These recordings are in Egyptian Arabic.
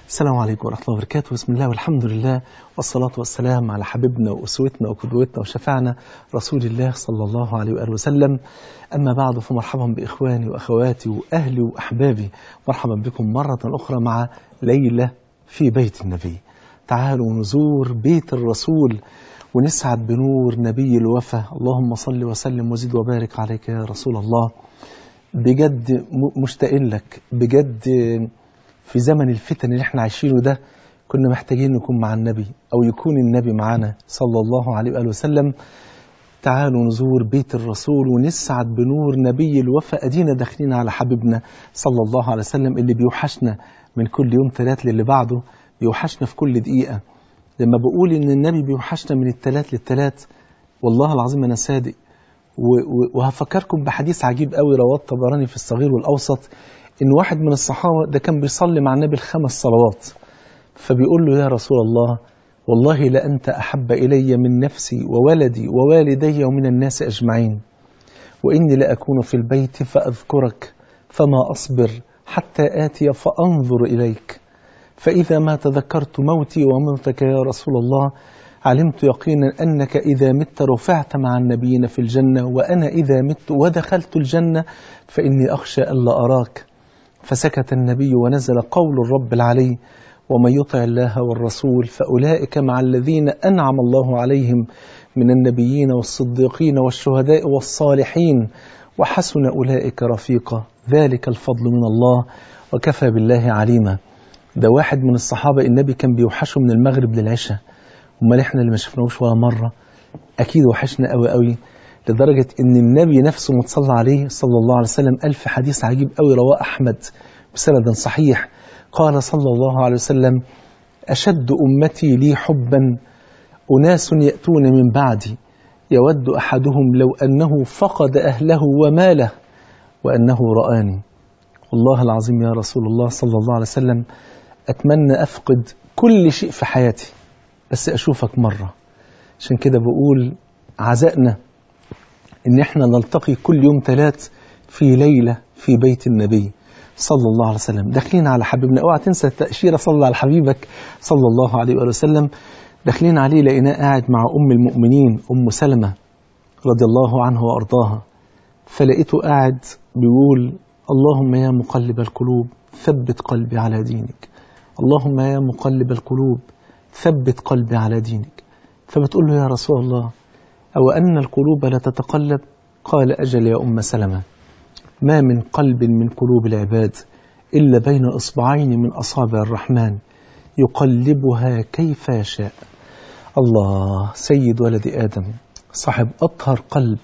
السلام عليكم ورحمة الله وبركاته بسم الله والحمد لله والصلاة والسلام على حبيبنا وأسوتنا وقدوتنا وشفعنا رسول الله صلى الله عليه وآله وسلم أما بعد فمرحبا بإخواني وأخواتي وأهلي وأحبابي مرحبا بكم مرة أخرى مع ليلة في بيت النبي تعالوا نزور بيت الرسول ونسعد بنور نبي الوفا اللهم صل وسلم وزد وبارك عليك يا رسول الله بجد مشتاقين لك بجد في زمن الفتن اللي احنا عايشينه ده كنا محتاجين نكون مع النبي أو يكون النبي معنا صلى الله عليه وآله وسلم تعالوا نزور بيت الرسول ونسعد بنور نبي الوفا أدينا داخلين على حبيبنا صلى الله عليه وسلم اللي بيوحشنا من كل يوم ثلاث للي بعده بيوحشنا في كل دقيقة لما بقول إن النبي بيوحشنا من الثلاث للثلاث والله العظيم أنا صادق وهفكركم بحديث عجيب قوي رواه الطبراني في الصغير والأوسط إن واحد من الصحابة ده كان بيصلي مع النبي الخمس صلوات فبيقول له يا رسول الله والله لأنت أحب إلي من نفسي وولدي ووالدي ومن الناس أجمعين وإني لأكون في البيت فأذكرك فما أصبر حتى آتي فأنظر إليك فإذا ما تذكرت موتي وموتك يا رسول الله علمت يقينا أنك إذا مت رفعت مع النبيين في الجنة وأنا إذا مت ودخلت الجنة فإني أخشى ألا أراك فسكت النبي ونزل قول الرب العلي ومن يطع الله والرسول فأولئك مع الذين أنعم الله عليهم من النبيين والصديقين والشهداء والصالحين وحسن أولئك رفيقا ذلك الفضل من الله وكفى بالله عليما ده واحد من الصحابة النبي كان بيوحشه من المغرب للعشاء امال احنا اللي ما شفناهوش ولا مرة أكيد وحشنا قوي قوي لدرجة إن النبي نفسه متصلى عليه صلى الله عليه وسلم قال في حديث عجيب قوي رواه أحمد بسند صحيح قال صلى الله عليه وسلم أشد أمتي لي حبا أناس يأتون من بعدي يود أحدهم لو أنه فقد أهله وماله وأنه رآني والله العظيم يا رسول الله صلى الله عليه وسلم أتمنى أفقد كل شيء في حياتي بس أشوفك مرة عشان كده بقول عزائنا إن إحنا نلتقي كل يوم ثلاث في ليلة في بيت النبي صلى الله عليه وسلم داخلين على حبيبنا اوعى تنسى التأشيرة صلى على حبيبك صلى الله عليه وآله وسلم داخلين عليه لقيناه قاعد مع أم المؤمنين أم سلمة رضي الله عنه وأرضاها فلقيته قاعد بيقول اللهم يا مقلب القلوب ثبت قلبي على دينك اللهم يا مقلب القلوب ثبت قلبي على دينك فبتقول له يا رسول الله أو أن القلوب لا تتقلب قال أجل يا أم سلمة ما من قلب من قلوب العباد إلا بين إصبعين من أصابع الرحمن يقلبها كيف يشاء الله سيد ولد آدم صاحب أطهر قلب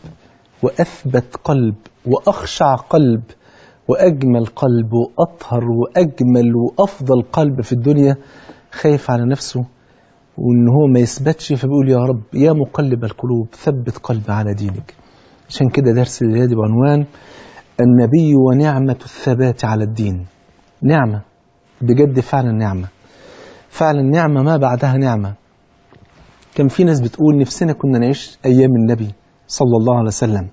وأثبت قلب وأخشع قلب وأجمل قلب وأطهر وأجمل وأفضل قلب في الدنيا خايف على نفسه وإن هو ما يثبتش فبيقول يا رب يا مقلب القلوب ثبت قلبي على دينك عشان كده درس الليلة بعنوان النبي ونعمة الثبات على الدين نعمة بجد فعلا نعمة فعلا نعمة ما بعدها نعمة كان في ناس بتقول نفسنا كنا نعيش أيام النبي صلى الله عليه وسلم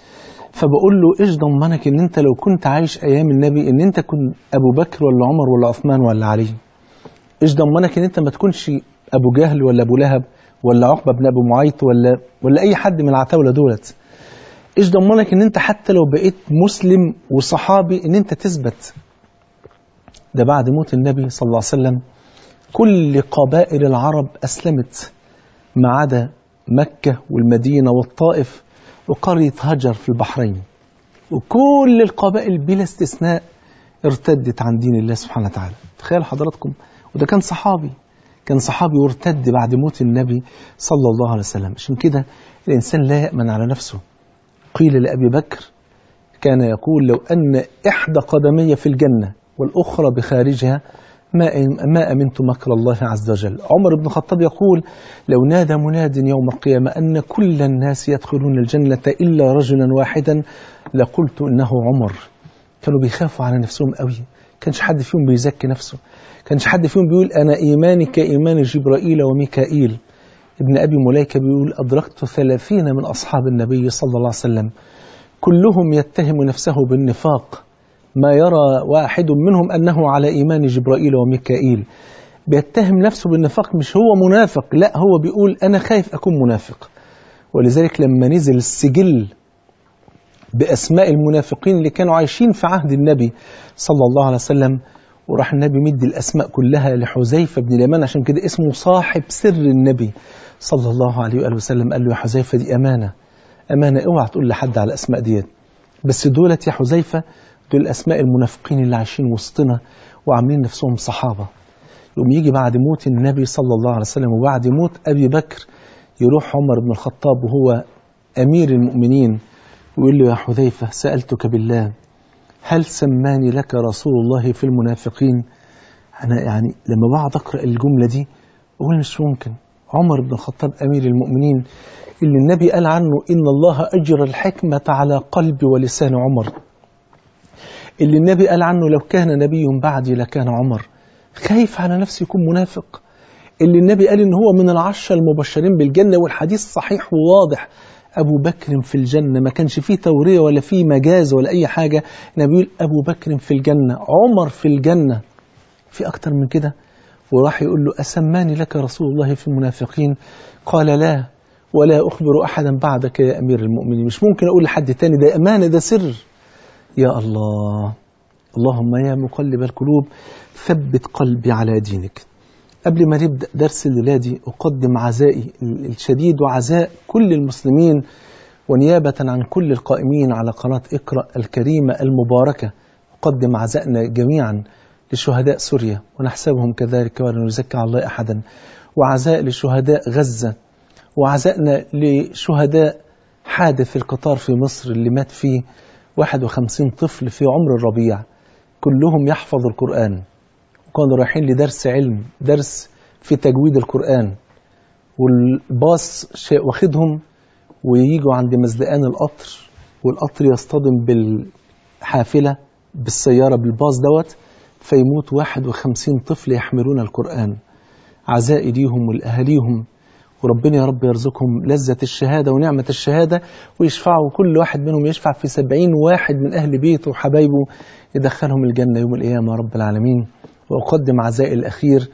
فبقول له إيش ضمنك إن أنت لو كنت عايش أيام النبي إن أنت كنت أبو بكر ولا عمر ولا عثمان ولا علي إيش ضمنك إن أنت ما تكونش أبو جهل ولا أبو لهب ولا عقبة بن أبو معيط ولا ولا أي حد من العتاولة دولت ايش ضمنك ان انت حتى لو بقيت مسلم وصحابي ان انت تثبت ده بعد موت النبي صلى الله عليه وسلم كل قبائل العرب اسلمت ما عدا مكة والمدينة والطائف وقرية هجر في البحرين وكل القبائل بلا استثناء ارتدت عن دين الله سبحانه وتعالى تخيل حضراتكم وده كان صحابي كان صحابي وارتد بعد موت النبي صلى الله عليه وسلم عشان كده الإنسان لا يأمن على نفسه قيل لأبي بكر كان يقول لو أن إحدى قدمي في الجنة والأخرى بخارجها ما ما أمنت مكر الله عز وجل عمر بن الخطاب يقول لو نادى مناد يوم القيامة أن كل الناس يدخلون الجنة إلا رجلا واحدا لقلت إنه عمر كانوا بيخافوا على نفسهم قوي كانش حد فيهم بيزكي نفسه كانش حد فيهم بيقول أنا إيماني كإيمان جبرائيل وميكائيل ابن أبي مليكة بيقول أدركت ثلاثين من أصحاب النبي صلى الله عليه وسلم كلهم يتهم نفسه بالنفاق ما يرى واحد منهم أنه على إيمان جبرائيل وميكائيل بيتهم نفسه بالنفاق مش هو منافق لا هو بيقول أنا خايف أكون منافق ولذلك لما نزل السجل بأسماء المنافقين اللي كانوا عايشين في عهد النبي صلى الله عليه وسلم وراح النبي مدي الأسماء كلها لحذيفة بن اليمان عشان كده اسمه صاحب سر النبي صلى الله عليه وآله وسلم قال له يا حذيفة دي أمانة أمانة اوعى تقول لحد على الأسماء ديت بس دولت يا حذيفة دول أسماء المنافقين اللي عايشين وسطنا وعاملين نفسهم صحابة يوم يجي بعد موت النبي صلى الله عليه وسلم وبعد موت أبي بكر يروح عمر بن الخطاب وهو أمير المؤمنين ويقول له يا حذيفة سألتك بالله هل سماني لك رسول الله في المنافقين أنا يعني لما بقعد أقرأ الجملة دي أقول مش ممكن عمر بن الخطاب أمير المؤمنين اللي النبي قال عنه إن الله أجرى الحكمة على قلب ولسان عمر اللي النبي قال عنه لو كان نبي بعدي لكان عمر خايف على نفسه يكون منافق اللي النبي قال إن هو من العشرة المبشرين بالجنة والحديث صحيح وواضح أبو بكر في الجنة ما كانش فيه تورية ولا فيه مجاز ولا أي حاجة النبي يقول أبو بكر في الجنة عمر في الجنة في أكتر من كده وراح يقول له أسماني لك رسول الله في المنافقين قال لا ولا أخبر أحدا بعدك يا أمير المؤمنين مش ممكن أقول لحد تاني ده أمانة ده سر يا الله اللهم يا مقلب القلوب ثبت قلبي على دينك قبل ما نبدأ درس الليلة دي أقدم عزائي الشديد وعزاء كل المسلمين ونيابة عن كل القائمين على قناة اقرأ الكريمة المباركة أقدم عزائنا جميعا لشهداء سوريا ونحسبهم كذلك ولا نزكى على الله أحدا وعزاء لشهداء غزة وعزائنا لشهداء حادث القطار في مصر اللي مات فيه 51 طفل في عمر الربيع كلهم يحفظ القرآن وكانوا رايحين لدرس علم درس في تجويد القرآن والباص واخدهم ويجوا عند مزلقان القطر والقطر يصطدم بالحافلة بالسيارة بالباص دوت فيموت 51 طفل يحملون القرآن عزائي ليهم ولأهاليهم وربنا يا رب يرزقهم لذة الشهادة ونعمة الشهادة ويشفعوا كل واحد منهم يشفع في سبعين واحد من أهل بيته وحبايبه يدخلهم الجنة يوم القيامة يا رب العالمين وأقدم عزائي الأخير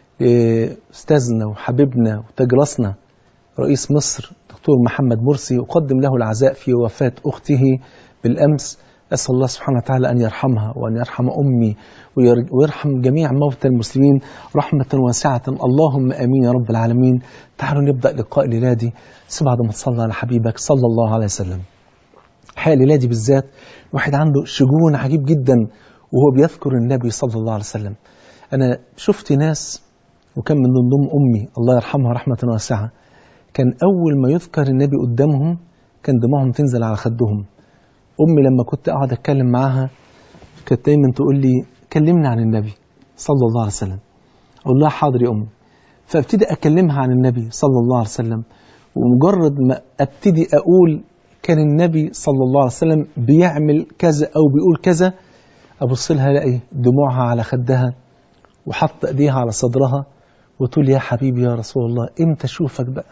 لأستاذنا وحبيبنا وتجرسنا رئيس مصر دكتور محمد مرسي أقدم له العزاء في وفاة أخته بالأمس أسأل الله سبحانه وتعالى أن يرحمها وأن يرحم أمي ويرحم جميع موتى المسلمين رحمة واسعة اللهم أمين يا رب العالمين تعالوا نبدأ لقاء الليلة دي بس بعد ما تصلى على حبيبك صلى الله عليه وسلم الحقيقة الليلة دي بالذات الواحد عنده شجون عجيب جدا وهو بيذكر النبي صلى الله عليه وسلم أنا شفت ناس وكان من ضمنهم أمي الله يرحمها رحمة واسعة كان أول ما يذكر النبي قدامهم كان دموعهم تنزل على خدهم أمي لما كنت أقعد أتكلم معاها كانت دايما تقول لي كلمنا عن النبي صلى الله عليه وسلم أقول لها حاضر يا أمي فابتدي أكلمها عن النبي صلى الله عليه وسلم ومجرد ما أبتدي أقول كان النبي صلى الله عليه وسلم بيعمل كذا أو بيقول كذا أبص لها ألاقي دموعها على خدها وحط أيديها على صدرها وتقول يا حبيبي يا رسول الله إمتى أشوفك بقى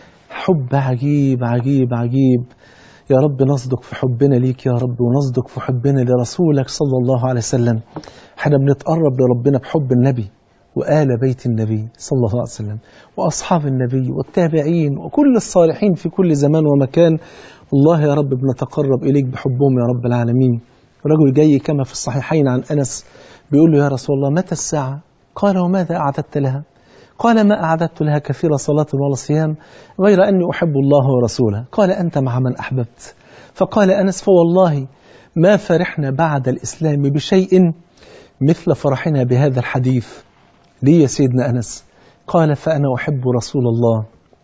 حب عجيب عجيب عجيب يا رب نصدق في حبنا ليك يا رب ونصدق في حبنا لرسولك صلى الله عليه وسلم احنا بنتقرب لربنا بحب النبي وآل بيت النبي صلى الله عليه وسلم وأصحاب النبي والتابعين وكل الصالحين في كل زمان ومكان والله يا رب بنتقرب إليك بحبهم يا رب العالمين رجل جاي كما في الصحيحين عن أنس بيقول له يا رسول الله متى الساعة قال وماذا أعددت لها قال ما أعددت لها كثير صلاة ولا صيام غير أني أحب الله ورسوله قال أنت مع من أحببت فقال أنس فوالله ما فرحنا بعد الإسلام بشيء مثل فرحنا بهذا الحديث لي يا سيدنا أنس قال فأنا أحب رسول الله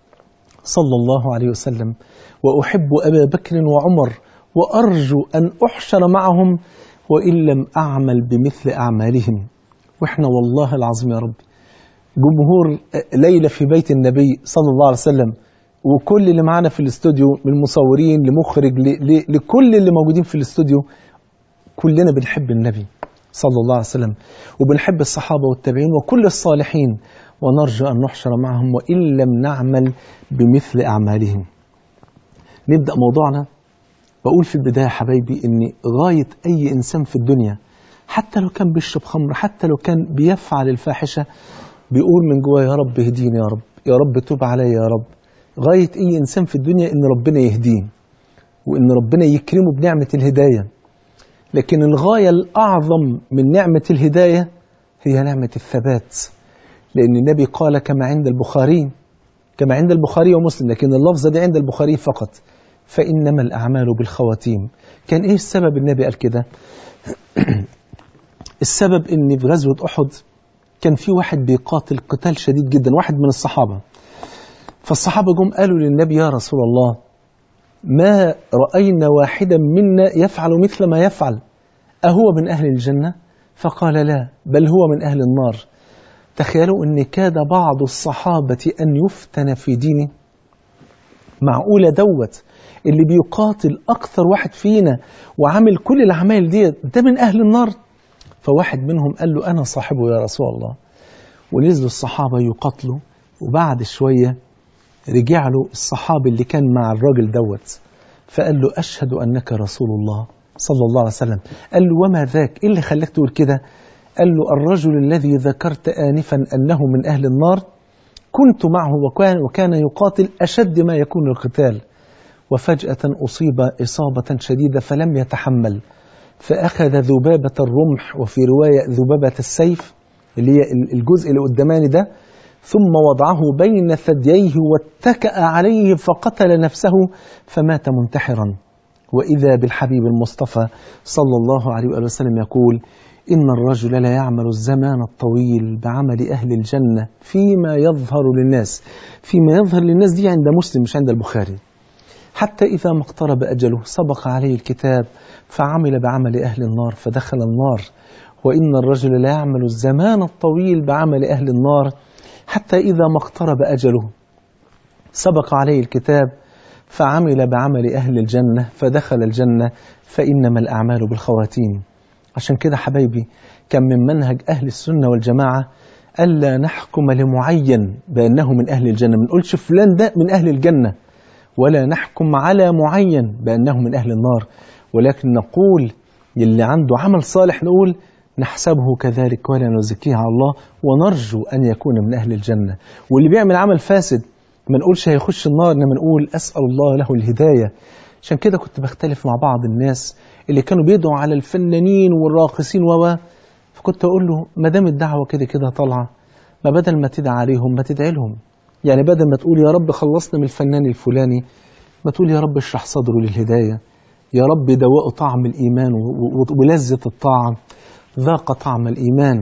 صلى الله عليه وسلم وأحب أبا بكر وعمر وأرجو أن أحشر معهم وإن لم أعمل بمثل أعمالهم وإحنا والله العظيم يا رب جمهور ليلة في بيت النبي صلى الله عليه وسلم وكل اللي معانا في الاستوديو من مصورين لمخرج لكل اللي موجودين في الاستوديو كلنا بنحب النبي صلى الله عليه وسلم وبنحب الصحابة والتابعين وكل الصالحين ونرجو أن نحشر معهم وإن لم نعمل بمثل أعمالهم نبدأ موضوعنا بقول في البداية حبايبي إن غاية أي إنسان في الدنيا حتى لو كان بيشرب خمر حتى لو كان بيفعل الفاحشة بيقول من جواه يا رب اهديني يا رب يا رب توب عليا يا رب غاية أي إنسان في الدنيا إن ربنا يهديه وإن ربنا يكرمه بنعمة الهداية لكن الغاية الأعظم من نعمة الهداية هي نعمة الثبات لأن النبي قال كما عند البخاري كما عند البخاري ومسلم لكن اللفظة دي عند البخاري فقط فإنما الأعمال بالخواتيم كان إيه السبب النبي قال كده السبب إن في غزوة أحد كان في واحد بيقاتل قتال شديد جدا واحد من الصحابة فالصحابة جم قالوا للنبي يا رسول الله ما رأينا واحدا منا يفعل مثل ما يفعل أهو من أهل الجنة فقال لا بل هو من أهل النار تخيلوا أن كاد بعض الصحابة أن يفتن في دينه معقولة دوت اللي بيقاتل أكثر واحد فينا وعامل كل الأعمال دي ده من أهل النار فواحد منهم قال له أنا صاحبه يا رسول الله ونزلوا الصحابة يقاتلوا وبعد شوية رجع له الصحابي اللي كان مع الراجل دوت فقال له أشهد أنك رسول الله صلى الله عليه وسلم قال له وما ذاك إيه اللي خلاك تقول كده قال له الرجل الذي ذكرت آنفا أنه من أهل النار كنت معه وكان, وكان يقاتل أشد ما يكون القتال وفجأة أصيب إصابة شديدة فلم يتحمل فأخذ ذبابة الرمح وفي رواية ذبابة السيف اللي هي الجزء اللي قداماني ده ثم وضعه بين ثدييه واتكأ عليه فقتل نفسه فمات منتحرا وإذا بالحبيب المصطفى صلى الله عليه وآله وسلم يقول إن الرجل لا يعمل الزمان الطويل بعمل أهل الجنة فيما يظهر للناس فيما يظهر للناس دي عند مسلم مش عند البخاري حتى إذا ما اقترب أجله سبق عليه الكتاب فعمل بعمل أهل النار فدخل النار وإن الرجل لا يعمل الزمان الطويل بعمل أهل النار حتى إذا ما اقترب أجله سبق عليه الكتاب فعمل بعمل أهل الجنة فدخل الجنة فإنما الأعمال بالخواتيم عشان كده حبايبي كان من منهج أهل السنة والجماعة ألا نحكم لمعين بأنه من أهل الجنة ما نقولش فلان ده من أهل الجنة ولا نحكم على معين بأنه من أهل النار ولكن نقول اللي عنده عمل صالح نقول نحسبه كذلك ولا نزكيه على الله ونرجو أن يكون من أهل الجنة واللي بيعمل عمل فاسد ما نقولش هيخش النار إنما نقول أسأل الله له الهداية عشان كده كنت بختلف مع بعض الناس اللي كانوا بيدعوا على الفنانين والراقصين و فكنت أقول له ما دام الدعوة كده كده طالعة ما بدل ما تدعى عليهم ما تدعي لهم يعني بدل ما تقول يا رب خلصنا من الفنان الفلاني ما تقول يا رب اشرح صدره للهداية يا رب دواء طعم الإيمان ولذة الطاعة ذاق طعم الإيمان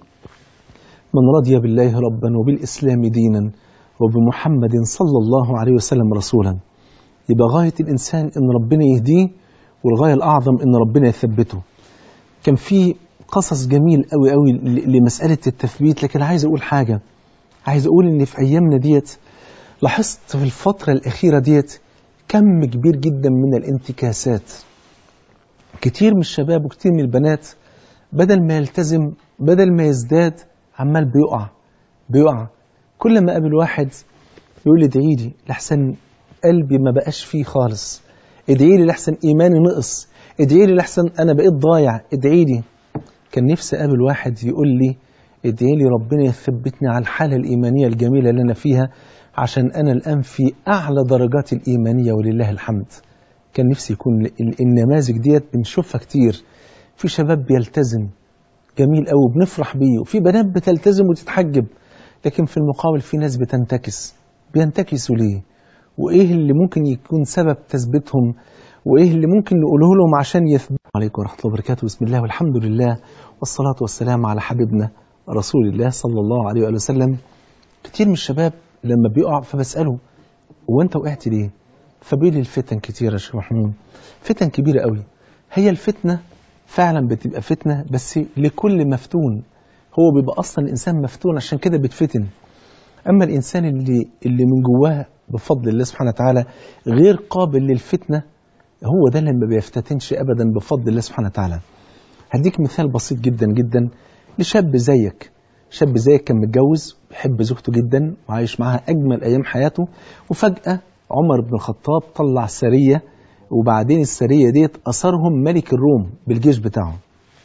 من رضي بالله ربا وبالإسلام دينا وبمحمد صلى الله عليه وسلم رسولا يبقى غاية الإنسان إن ربنا يهديه والغاية الأعظم إن ربنا يثبته كان في قصص جميل قوي قوي لمسألة التثبيت لكن عايز أقول حاجة عايز أقول إن في أيامنا ديت لاحظت في الفترة الأخيرة ديت كم كبير جدا من الانتكاسات كتير من الشباب وكتير من البنات بدل ما يلتزم بدل ما يزداد عمال بيقع بيقع كل ما قابل واحد يقول لي ادعي لي لحسن قلبي ما بقاش فيه خالص ادعي لي لحسن ايماني نقص ادعي لي لحسن انا بقيت ضايع ادعي لي كان نفسي اقابل واحد يقول لي ادعي لي ربنا يثبتني على الحالة الإيمانية الجميلة اللي أنا فيها عشان أنا الآن في أعلى درجات الإيمانية ولله الحمد كان نفسي يكون النماذج ديت بنشوفها كتير في شباب بيلتزم جميل قوي بنفرح بيه وفي بنات بتلتزم وتتحجب لكن في المقابل في ناس بتنتكس بينتكسوا ليه وإيه اللي ممكن يكون سبب تثبيتهم وإيه اللي ممكن نقوله لهم عشان يثبتوا عليكم ورحمة الله وبركاته بسم الله والحمد لله والصلاة والسلام على حبيبنا رسول الله صلى الله عليه وآله وسلم كتير من الشباب لما بيقع فبسأله هو أنت وقعت ليه؟ فبيقول الفتن كتيرة يا شيخ محمود فتن كبيرة قوي هي الفتنة فعلا بتبقى فتنة بس لكل مفتون هو بيبقى أصلا الإنسان مفتون عشان كده بيتفتن أما الإنسان اللي, اللي من جواه بفضل الله سبحانه وتعالى غير قابل للفتنة هو ده اللي ما بيفتتنش أبدا بفضل الله سبحانه وتعالى هديك مثال بسيط جدا جدا لشاب زيك شاب زيك كان متجوز بيحب زوجته جدا وعايش معاها أجمل أيام حياته وفجأة عمر بن الخطاب طلع سرية وبعدين السرية ديت أسرهم ملك الروم بالجيش بتاعه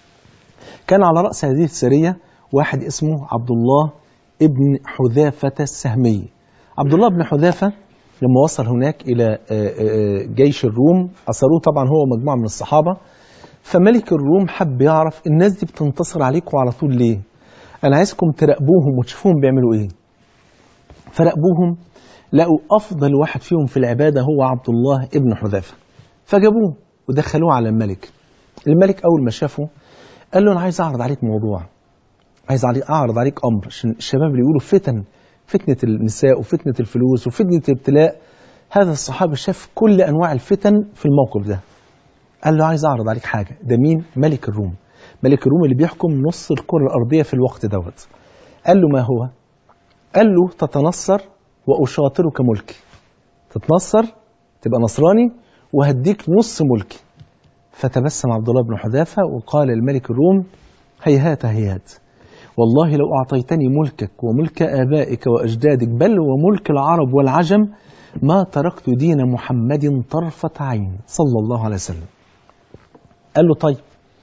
كان على رأس هذه السرية واحد اسمه عبد الله ابن حذافة السهمي عبد الله بن حذافة لما وصل هناك إلى جيش الروم أسروه طبعا هو ومجموعة من الصحابة فملك الروم حب يعرف الناس دي بتنتصر عليكم على طول ليه أنا عايزكم تراقبوهم وتشوفوهم بيعملوا إيه فراقبوهم لقوا أفضل واحد فيهم في العبادة هو عبد الله ابن حذافة فجابوه ودخلوه على الملك الملك أول ما شافه قال له أنا عايز أعرض عليك موضوع عايز أعرض عليك أمر عشان الشباب اللي يقولوا فتن فتنة النساء وفتنة الفلوس وفتنة الابتلاء هذا الصحابي شاف كل أنواع الفتن في الموقف ده قال له عايز أعرض عليك حاجة ده مين؟ ملك الروم ملك الروم اللي بيحكم نص الكرة الأرضية في الوقت دوت قال له ما هو؟ قال له تتنصر وأشاطرك ملكي تتنصر تبقى نصراني وهديك نص ملكي فتبسم عبد الله بن حذافة وقال الملك الروم هيهات هيهات والله لو أعطيتني ملكك وملك آبائك وأجدادك بل وملك العرب والعجم ما تركت دين محمد طرفة عين صلى الله عليه وسلم قال له طيب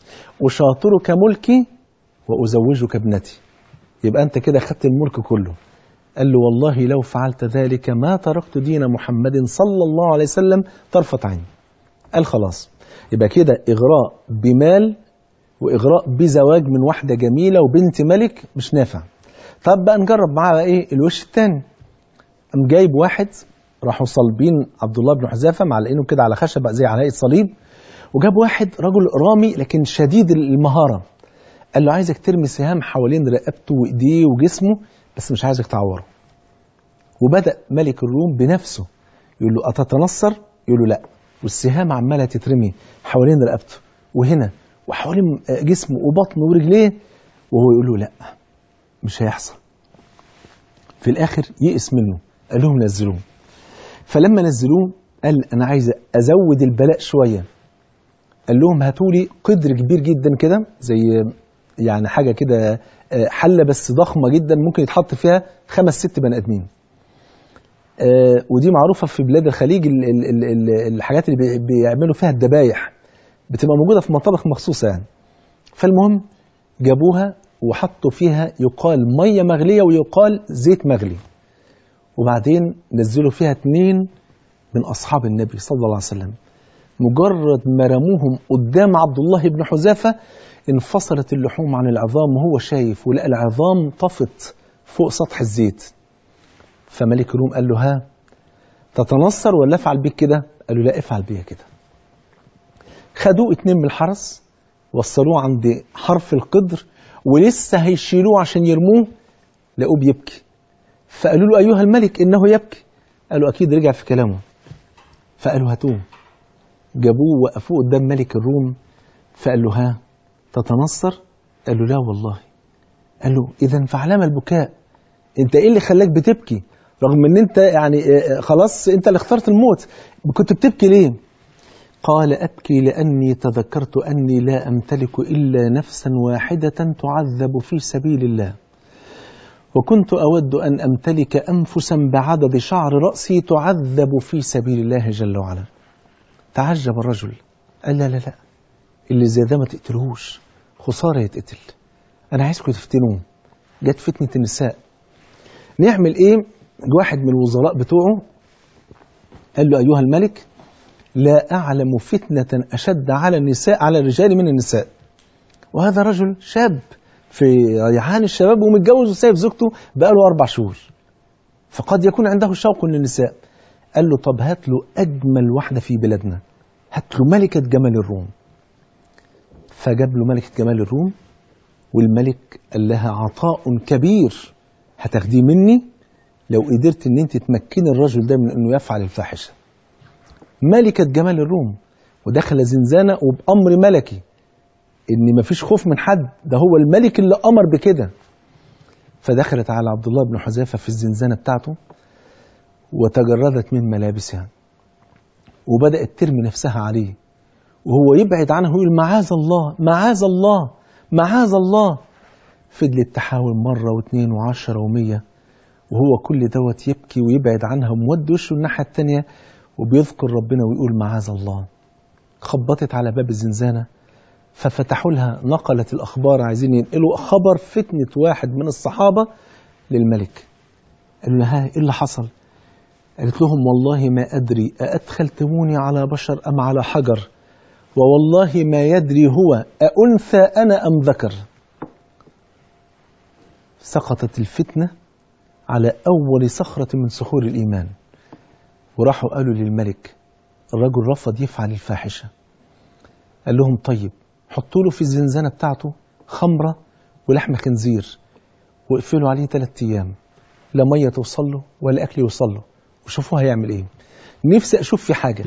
أشاطرك ملكي وأزوجك ابنتي يبقى أنت كده خدت الملك كله قال له والله لو فعلت ذلك ما تركت دين محمد صلى الله عليه وسلم طرفة عين قال خلاص يبقى كده إغراء بمال وإغراء بزواج من واحدة جميلة وبنت ملك مش نافع طب بقى نجرب معاه بقى إيه الوش التاني قام جايب واحد راحوا صلبين عبد الله بن حذافة معلقينه كده على خشبة زي على هيئة صليب وجاب واحد رجل رامي لكن شديد المهارة قال له عايزك ترمي سهام حوالين رقبته وإيديه وجسمه بس مش عايزك تعوره وبدأ ملك الروم بنفسه يقول له أتتنصر؟ يقول له لا والسهام عمالة تترمي حوالين رقبته وهنا وحوالين جسمه وبطنه ورجليه وهو يقول له لا مش هيحصل في الآخر يئس منه قال لهم نزلوه فلما نزلوه قال أنا عايز أزود البلاء شوية قال لهم هاتوا لي قدر كبير جدا كده زي يعني حاجة كده حلة بس ضخمة جدا ممكن يتحط فيها خمس ست بني آدمين آه ودي معروفة في بلاد الخليج ال ال ال ال الحاجات اللي بيعملوا فيها الذبايح بتبقى موجودة في مطابخ مخصوصة يعني فالمهم جابوها وحطوا فيها يقال مية مغلية ويقال زيت مغلي وبعدين نزلوا فيها اتنين من أصحاب النبي صلى الله عليه وسلم مجرد ما رموهم قدام عبد الله بن حذافة انفصلت اللحوم عن العظام وهو شايف ولقى العظام طفت فوق سطح الزيت فملك الروم قال له ها تتنصر ولا افعل بيك كده قال له لا افعل بيا كده خدوه اتنين من الحرس وصلوه عند حرف القدر ولسه هيشيلوه عشان يرموه لقوه بيبكي فقالوا له أيها الملك إنه يبكي قالوا أكيد رجع في كلامه فقالوا هاتوه جابوه وقفوه قدام ملك الروم فقال له ها تتنصر قال له لا والله قال له إذا فعلام البكاء أنت إيه اللي خلاك بتبكي رغم أن أنت يعني خلاص أنت اللي اخترت الموت كنت بتبكي ليه قال أبكي لأني تذكرت أني لا أمتلك إلا نفسا واحدة تعذب في سبيل الله وكنت أود أن أمتلك أنفسا بعدد شعر رأسي تعذب في سبيل الله جل وعلا تعجب الرجل قال لا لا لا اللي زي ده ما تقتلهوش خسارة يتقتل أنا عايزكم تفتنوه جت فتنة النساء نعمل إيه واحد من الوزراء بتوعه قال له أيها الملك لا أعلم فتنة أشد على النساء على الرجال من النساء وهذا رجل شاب في ريحان الشباب ومتجوز وسايب زوجته بقاله أربع شهور فقد يكون عنده شوق للنساء قال له طب هات له أجمل واحدة في بلادنا هات له ملكة جمال الروم فجاب له ملكة جمال الروم والملك قال لها عطاء كبير هتاخديه مني لو قدرت ان انت تمكني الرجل ده من انه يفعل الفاحشه ملكة جمال الروم ودخل زنزانة وبأمر ملكي إن مفيش خوف من حد ده هو الملك اللي أمر بكده فدخلت على عبد الله بن حذافة في الزنزانة بتاعته وتجردت من ملابسها وبدأت ترمي نفسها عليه وهو يبعد عنه ويقول معاذ الله معاذ الله معاذ الله فضلت تحاول مرة واثنين وعشرة ومية وهو كل دوت يبكي ويبعد عنها ومود وشه الناحية التانية وبيذكر ربنا ويقول معاذ الله خبطت على باب الزنزانة ففتحوا لها نقلت الأخبار عايزين ينقلوا خبر فتنة واحد من الصحابة للملك قالوا لها إيه اللي حصل قالت لهم والله ما أدري أأدخلتموني على بشر أم على حجر ووالله ما يدري هو أأنثى أنا أم ذكر سقطت الفتنة على أول صخرة من صخور الإيمان وراحوا قالوا للملك الرجل رفض يفعل الفاحشة قال لهم طيب حطوا له في الزنزانة بتاعته خمرة ولحم خنزير واقفلوا عليه ثلاثة أيام لا مية توصل له ولا أكل يوصل له وشوفوا هيعمل إيه نفسي أشوف في حاجة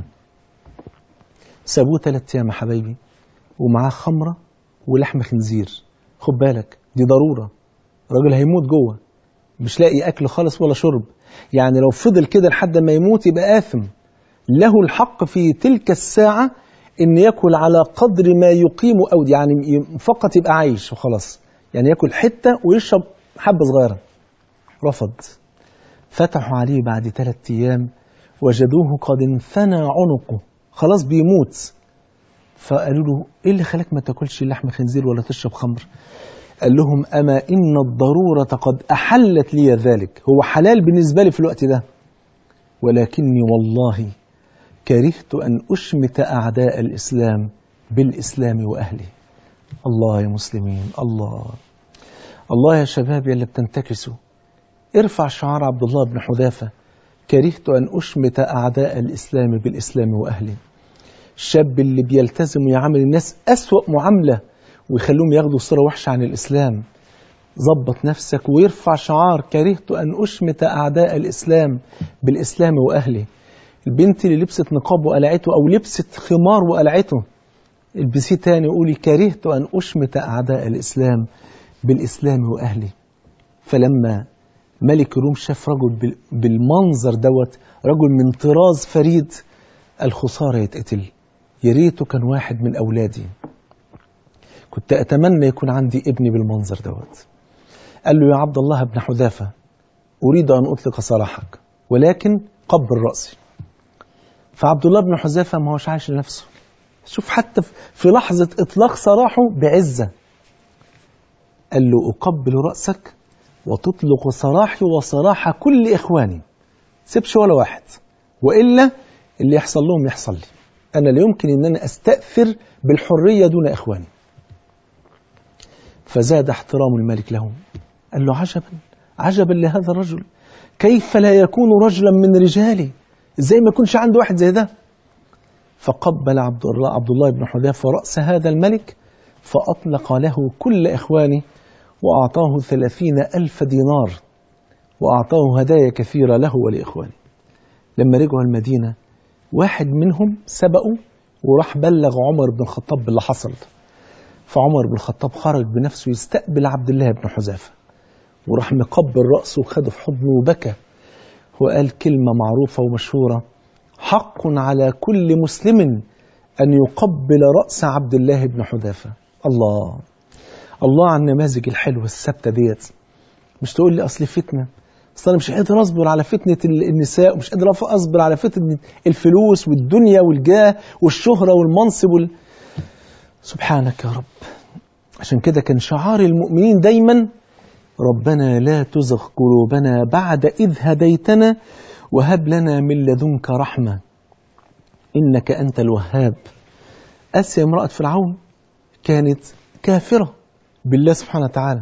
سابوه ثلاثة أيام يا حبايبي ومعاه خمرة ولحم خنزير خد بالك دي ضرورة الراجل هيموت جوه مش لاقي أكل خالص ولا شرب يعني لو فضل كده لحد ما يموت يبقى آثم له الحق في تلك الساعة إن يأكل على قدر ما يقيم أو يعني فقط يبقى عايش وخلاص يعني يأكل حتة ويشرب حبة صغيرة رفض فتحوا عليه بعد ثلاثة أيام وجدوه قد انثنى عنقه خلاص بيموت فقالوا له إيه اللي خلاك ما تاكلش لحم خنزير ولا تشرب خمر قال لهم أما إن الضرورة قد أحلت لي ذلك هو حلال بالنسبة لي في الوقت ده ولكني والله كرهت أن أشمت أعداء الإسلام بالإسلام وأهله الله يا مسلمين الله الله يا شباب يا اللي بتنتكسوا ارفع شعار عبد الله بن حذافة كرهت أن أشمت أعداء الإسلام بالإسلام وأهله الشاب اللي بيلتزم ويعامل الناس أسوأ معاملة ويخلوهم ياخدوا صورة وحشة عن الإسلام ظبط نفسك ويرفع شعار كرهت أن أشمت أعداء الإسلام بالإسلام وأهله البنت اللي لبست نقاب وقلعته أو لبست خمار وقلعته البسيه تاني قولي كرهت أن أشمت أعداء الإسلام بالإسلام وأهله فلما ملك الروم شاف رجل بالمنظر دوت رجل من طراز فريد الخسارة يتقتل يا ريته كان واحد من أولادي كنت أتمنى يكون عندي ابني بالمنظر دوت قال له يا عبد الله بن حذافة أريد أن أطلق سراحك ولكن قبل رأسي فعبد الله بن حذافة ما هوش عايش لنفسه شوف حتى في لحظة إطلاق سراحه بعزة قال له أقبل رأسك وتطلق سراحي وسراح كل إخواني سيبش ولا واحد وإلا اللي يحصل لهم يحصل لي أنا لا يمكن أن أنا أستأثر بالحرية دون إخواني فزاد احترام الملك له قال له عجبا عجبا لهذا الرجل كيف لا يكون رجلا من رجالي ازاي ما يكونش عنده واحد زي ده فقبل عبد الله عبد الله بن حذافه راس هذا الملك فاطلق له كل اخوانه واعطاه ثلاثين الف دينار واعطاه هدايا كثيره له ولاخوانه لما رجعوا المدينه واحد منهم سبقه وراح بلغ عمر بن الخطاب باللي حصل فعمر بن الخطاب خرج بنفسه يستقبل عبد الله بن حذافه وراح مقبل راسه وخده في حضنه وبكى وقال كلمة معروفة ومشهورة حق على كل مسلم أن يقبل رأس عبد الله بن حذافة الله الله على النماذج الحلوة الثابتة ديت مش تقول لي أصل فتنة أصل أنا مش قادر أصبر على فتنة النساء ومش قادر أصبر على فتنة الفلوس والدنيا والجاه والشهرة والمنصب وال... سبحانك يا رب عشان كده كان شعار المؤمنين دايما ربنا لا تزغ قلوبنا بعد إذ هديتنا وهب لنا من لدنك رحمة إنك أنت الوهاب أسيا امرأة فرعون كانت كافرة بالله سبحانه وتعالى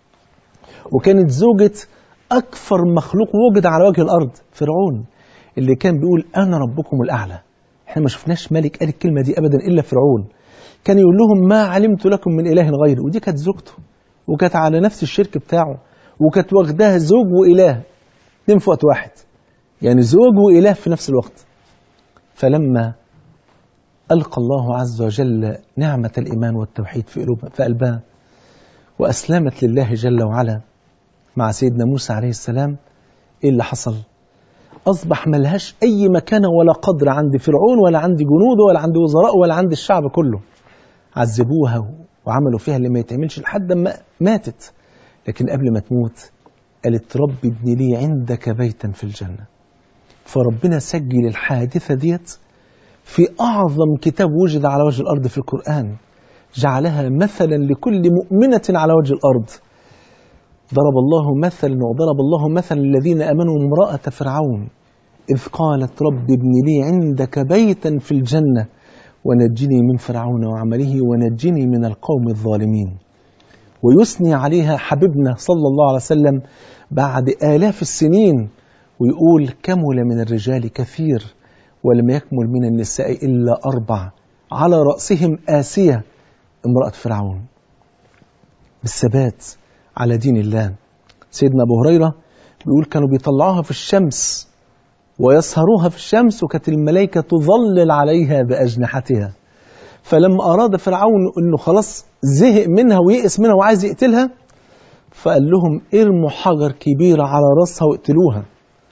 وكانت زوجة أكثر مخلوق وجد على وجه الأرض فرعون اللي كان بيقول أنا ربكم الأعلى احنا ما شفناش ملك قال الكلمة دي أبدا إلا فرعون كان يقول لهم ما علمت لكم من إله غيري ودي كانت زوجته وكانت على نفس الشرك بتاعه وكانت واخداها زوج وإله اتنين في وقت واحد يعني زوج وإله في نفس الوقت فلما ألقى الله عز وجل نعمة الإيمان والتوحيد في قلوبها في قلبها وأسلمت لله جل وعلا مع سيدنا موسى عليه السلام إيه اللي حصل؟ أصبح ملهاش أي مكانة ولا قدر عند فرعون ولا عند جنوده ولا عند وزراء ولا عند الشعب كله عذبوها وعملوا فيها اللي ما يتعملش لحد ما ماتت لكن قبل ما تموت قالت رب ابن لي عندك بيتا في الجنة فربنا سجل الحادثة ديت في أعظم كتاب وجد على وجه الأرض في القرآن جعلها مثلا لكل مؤمنة على وجه الأرض ضرب الله مثلا وضرب الله مثلا الذين امنوا امراه فرعون اذ قالت رب ابن لي عندك بيتا في الجنه ونجني من فرعون وعمله ونجني من القوم الظالمين ويثني عليها حبيبنا صلى الله عليه وسلم بعد آلاف السنين ويقول كمل من الرجال كثير ولم يكمل من النساء إلا أربع على رأسهم آسية امرأة فرعون بالثبات على دين الله سيدنا أبو هريرة بيقول كانوا بيطلعوها في الشمس ويسهروها في الشمس وكانت الملائكة تظلل عليها بأجنحتها فلما أراد فرعون أنه خلاص زهق منها ويئس منها وعايز يقتلها فقال لهم ارموا حجر كبير على رأسها واقتلوها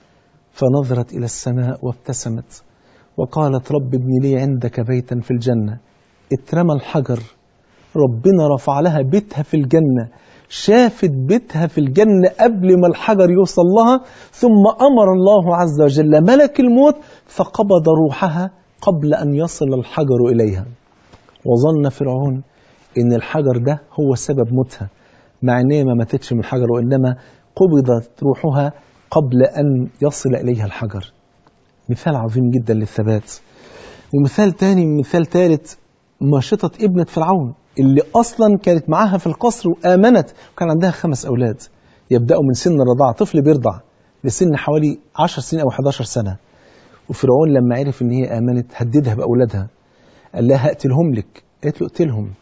فنظرت إلى السماء وابتسمت وقالت رب ابن لي عندك بيتا في الجنة اترمى الحجر ربنا رفع لها بيتها في الجنة شافت بيتها في الجنة قبل ما الحجر يوصل لها ثم أمر الله عز وجل ملك الموت فقبض روحها قبل أن يصل الحجر إليها وظن فرعون إن الحجر ده هو سبب موتها مع إن هي ما ماتتش من الحجر وإنما قبضت روحها قبل أن يصل إليها الحجر مثال عظيم جدا للثبات ومثال تاني مثال ثالث ماشطة ابنة فرعون اللي أصلا كانت معاها في القصر وآمنت وكان عندها خمس أولاد يبدأوا من سن الرضاعة طفل بيرضع لسن حوالي 10 سنين أو 11 سنة وفرعون لما عرف إن هي آمنت هددها بأولادها قال لها هقتلهم لك قالت له اقتلهم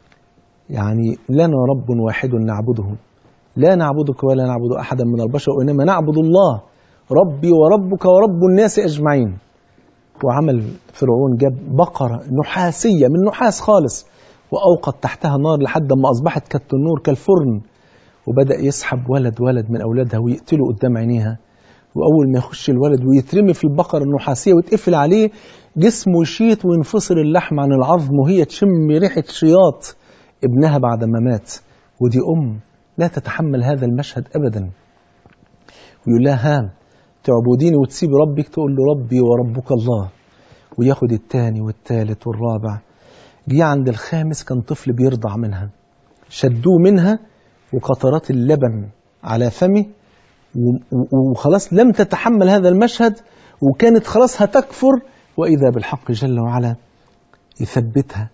يعني لنا رب واحد نعبده لا نعبدك ولا نعبد أحدا من البشر وإنما نعبد الله ربي وربك ورب الناس أجمعين وعمل فرعون جاب بقرة نحاسية من نحاس خالص وأوقد تحتها نار لحد ما أصبحت كالتنور كالفرن وبدأ يسحب ولد ولد من أولادها ويقتله قدام عينيها وأول ما يخش الولد ويترمي في البقرة النحاسية ويتقفل عليه جسمه يشيط وينفصل اللحم عن العظم وهي تشم ريحة شياط ابنها بعد ما مات ودي أم لا تتحمل هذا المشهد أبدا ويقول لها ها تعبديني وتسيب ربك تقول له ربي وربك الله وياخد التاني والتالت والرابع جه عند الخامس كان طفل بيرضع منها شدوه منها وقطرات اللبن على فمه وخلاص لم تتحمل هذا المشهد وكانت خلاص هتكفر وإذا بالحق جل وعلا يثبتها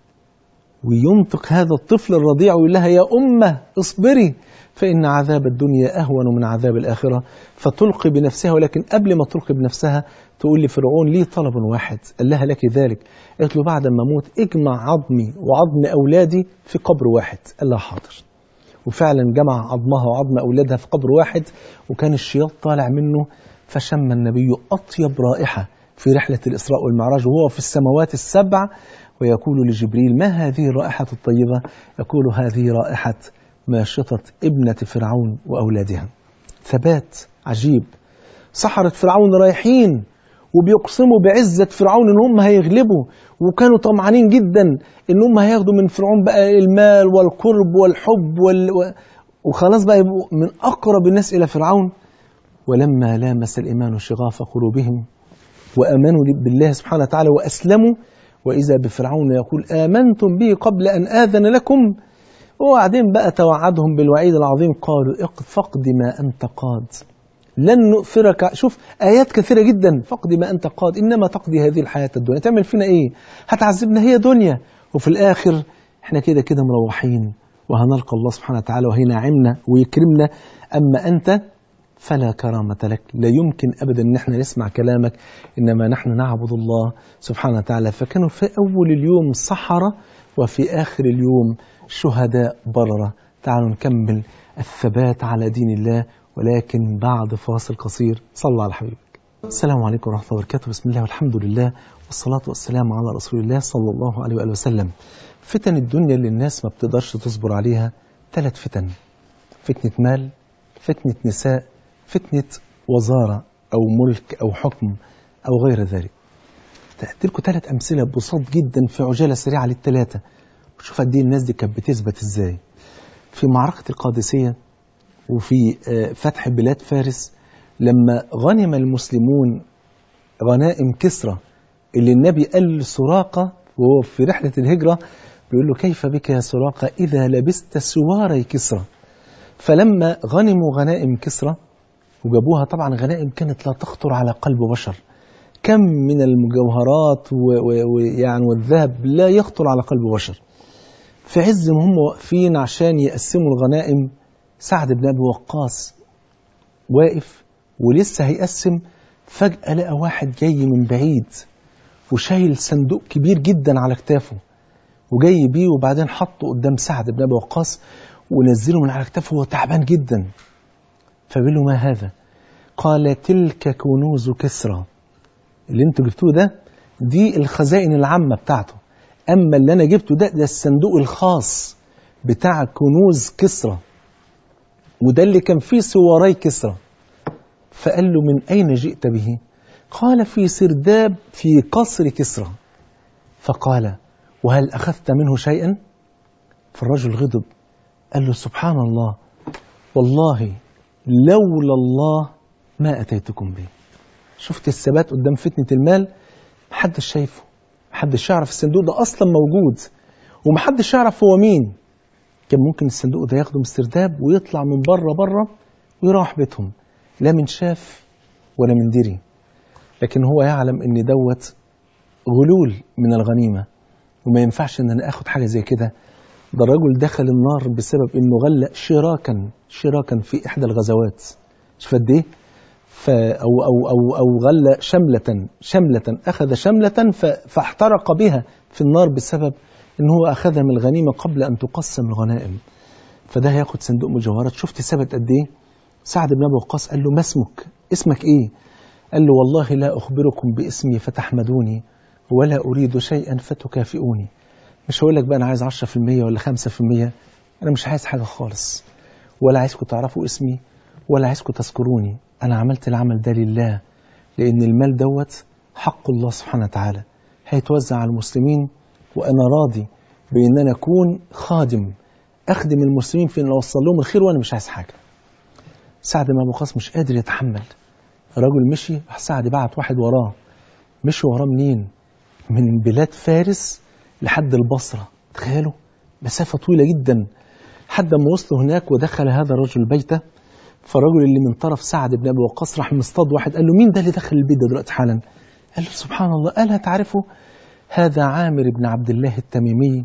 وينطق هذا الطفل الرضيع ويقول لها يا أمة اصبري فإن عذاب الدنيا أهون من عذاب الآخرة فتلقي بنفسها ولكن قبل ما تلقي بنفسها تقول لفرعون لي طلب واحد قال لها لك ذلك قالت له بعد ما أموت اجمع عظمي وعظم أولادي في قبر واحد قال لها حاضر وفعلا جمع عظمها وعظم أولادها في قبر واحد وكان الشياط طالع منه فشم النبي أطيب رائحة في رحلة الإسراء والمعراج وهو في السماوات السبع ويقول لجبريل ما هذه الرائحة الطيبة يقول هذه رائحة ماشطة ابنة فرعون وأولادها ثبات عجيب سحرة فرعون رايحين وبيقسموا بعزة فرعون ان هم هيغلبوا وكانوا طمعانين جدا ان هم هياخدوا من فرعون بقى المال والقرب والحب وال... وخلاص بقى يبقوا من اقرب الناس الى فرعون ولما لامس الايمان شغاف قلوبهم وامنوا بالله سبحانه وتعالى واسلموا واذا بفرعون يقول امنتم به قبل ان اذن لكم وبعدين بقى توعدهم بالوعيد العظيم قالوا فقد ما انت قاد لن نؤثرك شوف آيات كثيرة جدا فقد ما أنت قاد إنما تقضي هذه الحياة الدنيا تعمل فينا إيه هتعذبنا هي دنيا وفي الآخر إحنا كده كده مروحين وهنلقى الله سبحانه وتعالى وهينعمنا ويكرمنا أما أنت فلا كرامة لك لا يمكن أبدا أن احنا نسمع كلامك إنما نحن نعبد الله سبحانه وتعالى فكانوا في أول اليوم سحرة وفي آخر اليوم شهداء بررة تعالوا نكمل الثبات على دين الله ولكن بعد فاصل قصير صلى على حبيبك السلام عليكم ورحمة الله وبركاته بسم الله والحمد لله والصلاة والسلام على رسول الله صلى الله عليه وآله وسلم فتن الدنيا اللي الناس ما بتقدرش تصبر عليها ثلاث فتن فتنة مال فتنة نساء فتنة وزارة أو ملك أو حكم أو غير ذلك لكم ثلاث أمثلة بساط جدا في عجالة سريعة للثلاثة وشوف قد ايه الناس دي كانت بتثبت ازاي في معركة القادسية وفي فتح بلاد فارس لما غنم المسلمون غنائم كسرى اللي النبي قال لسراقة وهو في رحلة الهجرة بيقول له كيف بك يا سراقة إذا لبست سواري كسرى فلما غنموا غنائم كسرى وجابوها طبعا غنائم كانت لا تخطر على قلب بشر كم من المجوهرات ويعني والذهب لا يخطر على قلب بشر في عز ما هم واقفين عشان يقسموا الغنائم سعد بن ابي وقاص واقف ولسه هيقسم فجأة لقى واحد جاي من بعيد وشايل صندوق كبير جدا على كتافه وجاي بيه وبعدين حطه قدام سعد بن ابي وقاص ونزله من على كتافه وهو تعبان جدا فبيقول له ما هذا؟ قال تلك كنوز كسرى اللي انتوا جبتوه ده دي الخزائن العامة بتاعته أما اللي أنا جبته ده ده الصندوق الخاص بتاع كنوز كسرى وده اللي كان فيه سواري كسرى فقال له من أين جئت به قال في سرداب في قصر كسرى فقال وهل أخذت منه شيئا فالرجل غضب قال له سبحان الله والله لولا الله ما أتيتكم به شفت الثبات قدام فتنة المال محدش شايفه محدش يعرف الصندوق ده أصلا موجود ومحدش يعرف هو مين كان ممكن الصندوق ده ياخده من السرداب ويطلع من بره بره ويروح بيتهم لا من شاف ولا من دري لكن هو يعلم ان دوت غلول من الغنيمة وما ينفعش ان انا اخد حاجة زي كده ده الرجل دخل النار بسبب انه غلق شراكا شراكا في احدى الغزوات شوف قد ايه أو, أو, أو, أو غل شملة شملة أخذ شملة فاحترق بها في النار بسبب أنه هو أخذها من الغنيمة قبل أن تقسم الغنائم فده هياخد صندوق مجوهرات شفت ثبت قد إيه سعد بن أبي وقاص قال له ما اسمك اسمك إيه قال له والله لا أخبركم باسمي فتحمدوني ولا أريد شيئا فتكافئوني مش هقول لك بقى أنا عايز 10% ولا 5% أنا مش عايز حاجة خالص ولا عايزكم تعرفوا اسمي ولا عايزكم تذكروني أنا عملت العمل ده لله لأن المال دوت حق الله سبحانه وتعالى هيتوزع على المسلمين وأنا راضي بأن أنا أكون خادم أخدم المسلمين في أن أوصل لهم الخير وأنا مش عايز حاجة سعد بن أبو وقاص مش قادر يتحمل الراجل مشي راح سعد بعت واحد وراه مشي وراه منين من بلاد فارس لحد البصرة تخيلوا مسافة طويلة جدا حد ما وصلوا هناك ودخل هذا الرجل بيته فالرجل اللي من طرف سعد بن ابي وقاص راح مصطاد واحد قال له مين ده اللي دخل البيت ده دلوقتي حالا؟ قال له سبحان الله قال تعرفه؟ هذا عامر بن عبد الله التميمي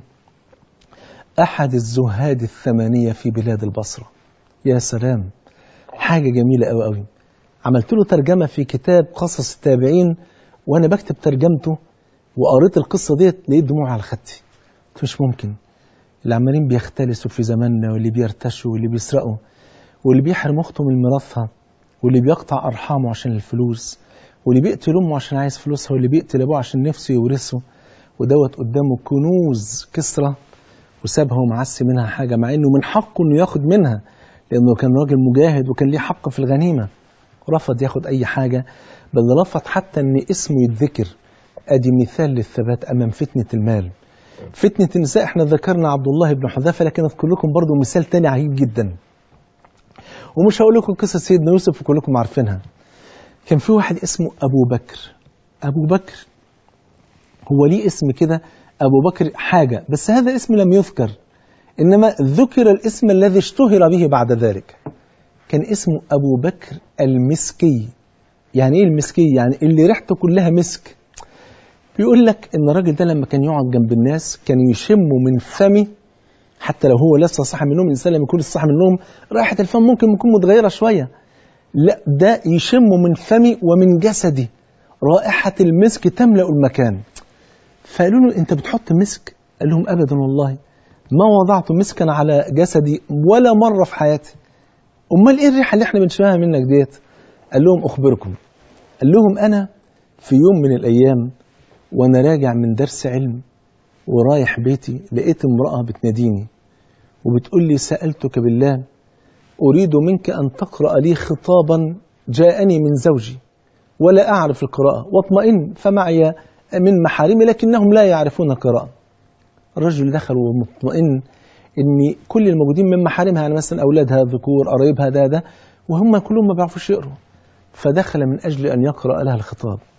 أحد الزهاد الثمانية في بلاد البصرة يا سلام حاجة جميلة أوي أوي عملت له ترجمة في كتاب قصص التابعين وأنا بكتب ترجمته وقريت القصة ديت لقيت دموع على خدي مش ممكن اللي عمالين بيختلسوا في زماننا واللي بيرتشوا واللي بيسرقوا واللي بيحرم اخته من ميراثها واللي بيقطع ارحامه عشان الفلوس واللي بيقتل امه عشان عايز فلوسها واللي بيقتل ابوه عشان نفسه يورثه ودوت قدامه كنوز كسرى وسابها ومعسي منها حاجه مع انه من حقه انه ياخد منها لانه كان راجل مجاهد وكان ليه حق في الغنيمه رفض ياخد اي حاجه بل رفض حتى ان اسمه يتذكر ادي مثال للثبات امام فتنه المال فتنه النساء احنا ذكرنا عبد الله بن حذافه لكن اذكر لكم برضه مثال تاني عجيب جدا ومش هقول لكم قصة سيدنا يوسف وكلكم عارفينها كان في واحد اسمه أبو بكر أبو بكر هو ليه اسم كده أبو بكر حاجة بس هذا الاسم لم يذكر إنما ذكر الاسم الذي اشتهر به بعد ذلك كان اسمه أبو بكر المسكي يعني إيه المسكي يعني اللي ريحته كلها مسك بيقول لك إن الراجل ده لما كان يقعد جنب الناس كان يشم من فمه حتى لو هو لسه صاحي من النوم الانسان لما يكون صاحي من النوم رائحه الفم ممكن تكون متغيره شويه لا ده يشم من فمي ومن جسدي رائحه المسك تملا المكان فقالوا له انت بتحط مسك قال لهم ابدا والله ما وضعت مسكا على جسدي ولا مره في حياتي امال ايه الريحه اللي احنا بنشمها منك ديت قال لهم اخبركم قال لهم انا في يوم من الايام وانا راجع من درس علم ورايح بيتي لقيت امرأة بتناديني وبتقول لي سألتك بالله أريد منك أن تقرأ لي خطابا جاءني من زوجي ولا أعرف القراءة واطمئن فمعي من محارمي لكنهم لا يعرفون القراءة الرجل دخل ومطمئن ان كل الموجودين من محارمها يعني مثلا اولادها ذكور قرايبها ده ده وهم كلهم ما بيعرفوش يقروا فدخل من اجل ان يقرا لها الخطاب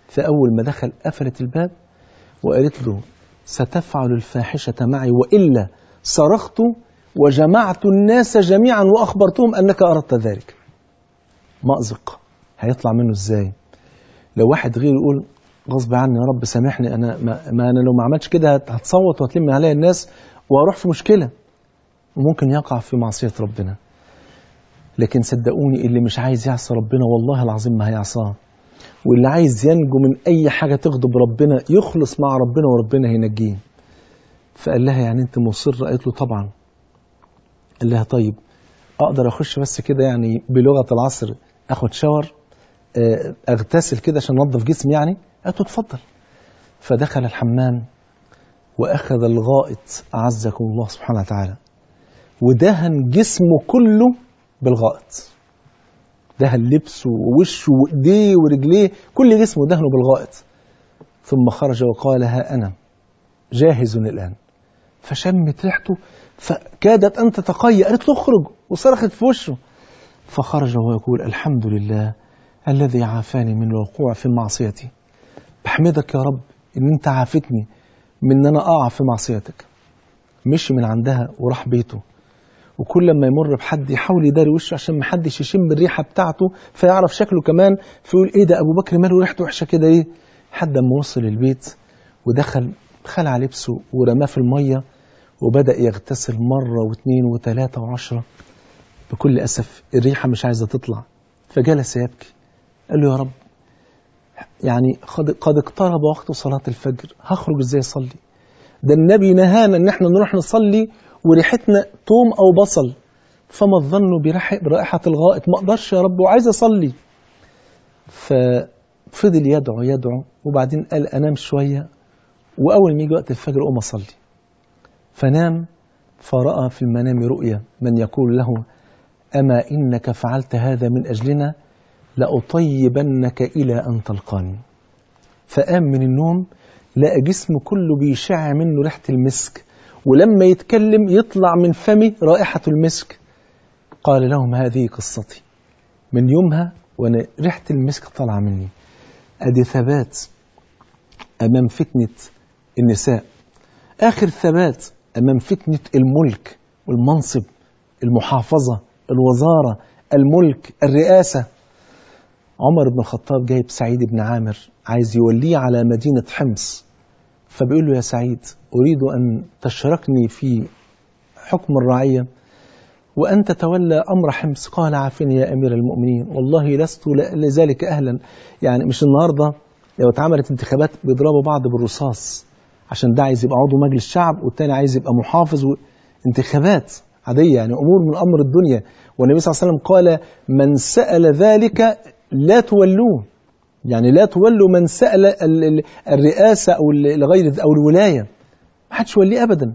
فأول ما دخل قفلت الباب وقالت له ستفعل الفاحشة معي وإلا صرخت وجمعت الناس جميعا وأخبرتهم أنك أردت ذلك مأزق هيطلع منه إزاي لو واحد غير يقول غصب عني يا رب سامحني أنا ما, ما أنا لو ما عملتش كده هتصوت وهتلم عليا الناس وأروح في مشكلة وممكن يقع في معصية ربنا لكن صدقوني اللي مش عايز يعصى ربنا والله العظيم ما هيعصاه واللي عايز ينجو من أي حاجة تغضب ربنا يخلص مع ربنا وربنا هينجيه فقال لها يعني أنت مصر قالت له طبعا قال لها طيب أقدر أخش بس كده يعني بلغة العصر أخد شاور أغتسل كده عشان أنظف جسمي يعني قالت له اتفضل فدخل الحمام وأخذ الغائط أعزكم الله سبحانه وتعالى ودهن جسمه كله بالغائط دهن لبسه ووشه وايديه ورجليه كل جسمه دهنه بالغائط ثم خرج وقال ها أنا جاهز الآن فشمت ريحته فكادت أن تتقيأ قالت له اخرج وصرخت في وشه فخرج وهو يقول الحمد لله الذي عافاني من الوقوع في معصيتي بحمدك يا رب ان انت عافتني من ان انا اقع في معصيتك مشي من عندها وراح بيته وكل لما يمر بحد يحاول يداري وشه عشان محدش يشم الريحه بتاعته فيعرف شكله كمان فيقول ايه ده ابو بكر ماله ريحته وحشه كده ايه حد اما وصل البيت ودخل خلع لبسه ورماه في الميه وبدا يغتسل مره واثنين وثلاثه وعشره بكل اسف الريحه مش عايزه تطلع فجلس يبكي قال له يا رب يعني قد اقترب وقت صلاه الفجر هخرج ازاي اصلي ده النبي نهانا ان احنا نروح نصلي وريحتنا توم او بصل فما الظن برائحة الغائط ما اقدرش يا رب وعايز اصلي ففضل يدعو يدعو وبعدين قال انام شوية واول ما يجي وقت الفجر اقوم اصلي فنام فرأى في المنام رؤيا من يقول له أما إنك فعلت هذا من أجلنا لأطيبنك إلى أن تلقاني فقام من النوم لقى جسمه كله بيشع منه ريحة المسك ولما يتكلم يطلع من فمه رائحة المسك قال لهم هذه قصتي من يومها وانا ريحة المسك طالعة مني ادي ثبات امام فتنة النساء اخر ثبات امام فتنة الملك والمنصب المحافظة الوزارة الملك الرئاسة عمر بن الخطاب جايب سعيد بن عامر عايز يوليه على مدينة حمص فبيقول له يا سعيد أريد أن تشركني في حكم الرعية وأن تتولى أمر حمص قال عافني يا أمير المؤمنين والله لست لذلك أهلا يعني مش النهاردة لو اتعملت انتخابات بيضربوا بعض بالرصاص عشان ده عايز يبقى عضو مجلس شعب والتاني عايز يبقى محافظ و... انتخابات عادية يعني أمور من أمر الدنيا والنبي صلى الله عليه وسلم قال من سأل ذلك لا تولوه يعني لا تولوا من سأل الرئاسة أو الغير أو الولاية ما حدش يوليه أبدا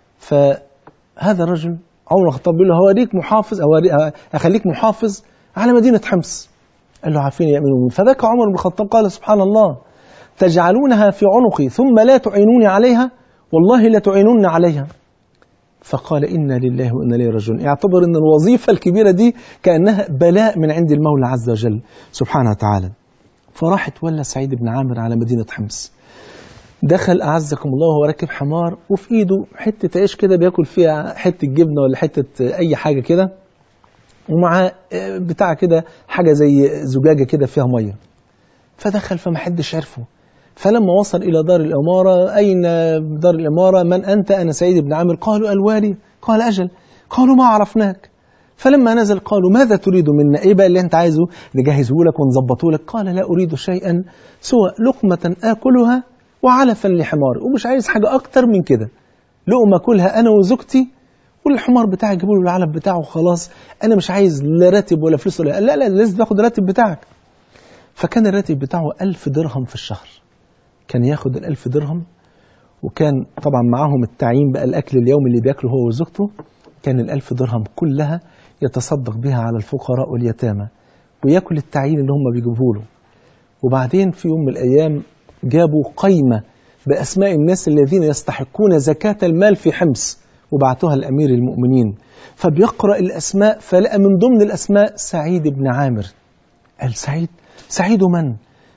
فهذا الرجل عمر الخطاب بيقول له هوريك محافظ أو أخليك محافظ على مدينة حمص قال له عافيني يا أمير المؤمنين فبكى عمر بن الخطاب قال سبحان الله تجعلونها في عنقي ثم لا تعينوني عليها والله لا تعينون عليها فقال إنا لله وإنا إليه راجعون اعتبر أن الوظيفة الكبيرة دي كأنها بلاء من عند المولى عز وجل سبحانه وتعالى فراح تولى سعيد بن عامر على مدينة حمص دخل أعزكم الله وهو راكب حمار وفي إيده حتة عيش كده بياكل فيها حتة جبنة ولا حتة أي حاجة كده ومع بتاع كده حاجة زي زجاجة كده فيها مية فدخل فما حدش عرفه فلما وصل إلى دار الإمارة أين دار الإمارة من أنت أنا سعيد بن عامر قالوا الوالي قال أجل قالوا ما عرفناك فلما نزل قالوا ماذا تريد منا ايه بقى اللي انت عايزه نجهزه لك ونظبطه لك قال لا اريد شيئا سوى لقمة اكلها وعلفا لحماري ومش عايز حاجة اكتر من كده لقمة اكلها انا وزوجتي والحمار بتاعي جيبوا له العلف بتاعه وخلاص انا مش عايز لا راتب ولا فلوس ولا لا لا لازم تاخد الراتب بتاعك فكان الراتب بتاعه ألف درهم في الشهر كان ياخد الألف درهم وكان طبعا معاهم التعيين بقى الأكل اليومي اللي بياكله هو وزوجته كان الألف درهم كلها يتصدق بها على الفقراء واليتامى وياكل التعيين اللي هم بيجيبوه له وبعدين في يوم من الأيام جابوا قيمة بأسماء الناس الذين يستحقون زكاة المال في حمص وبعتوها لأمير المؤمنين فبيقرأ الأسماء فلقى من ضمن الأسماء سعيد بن عامر قال سعيد سعيد من؟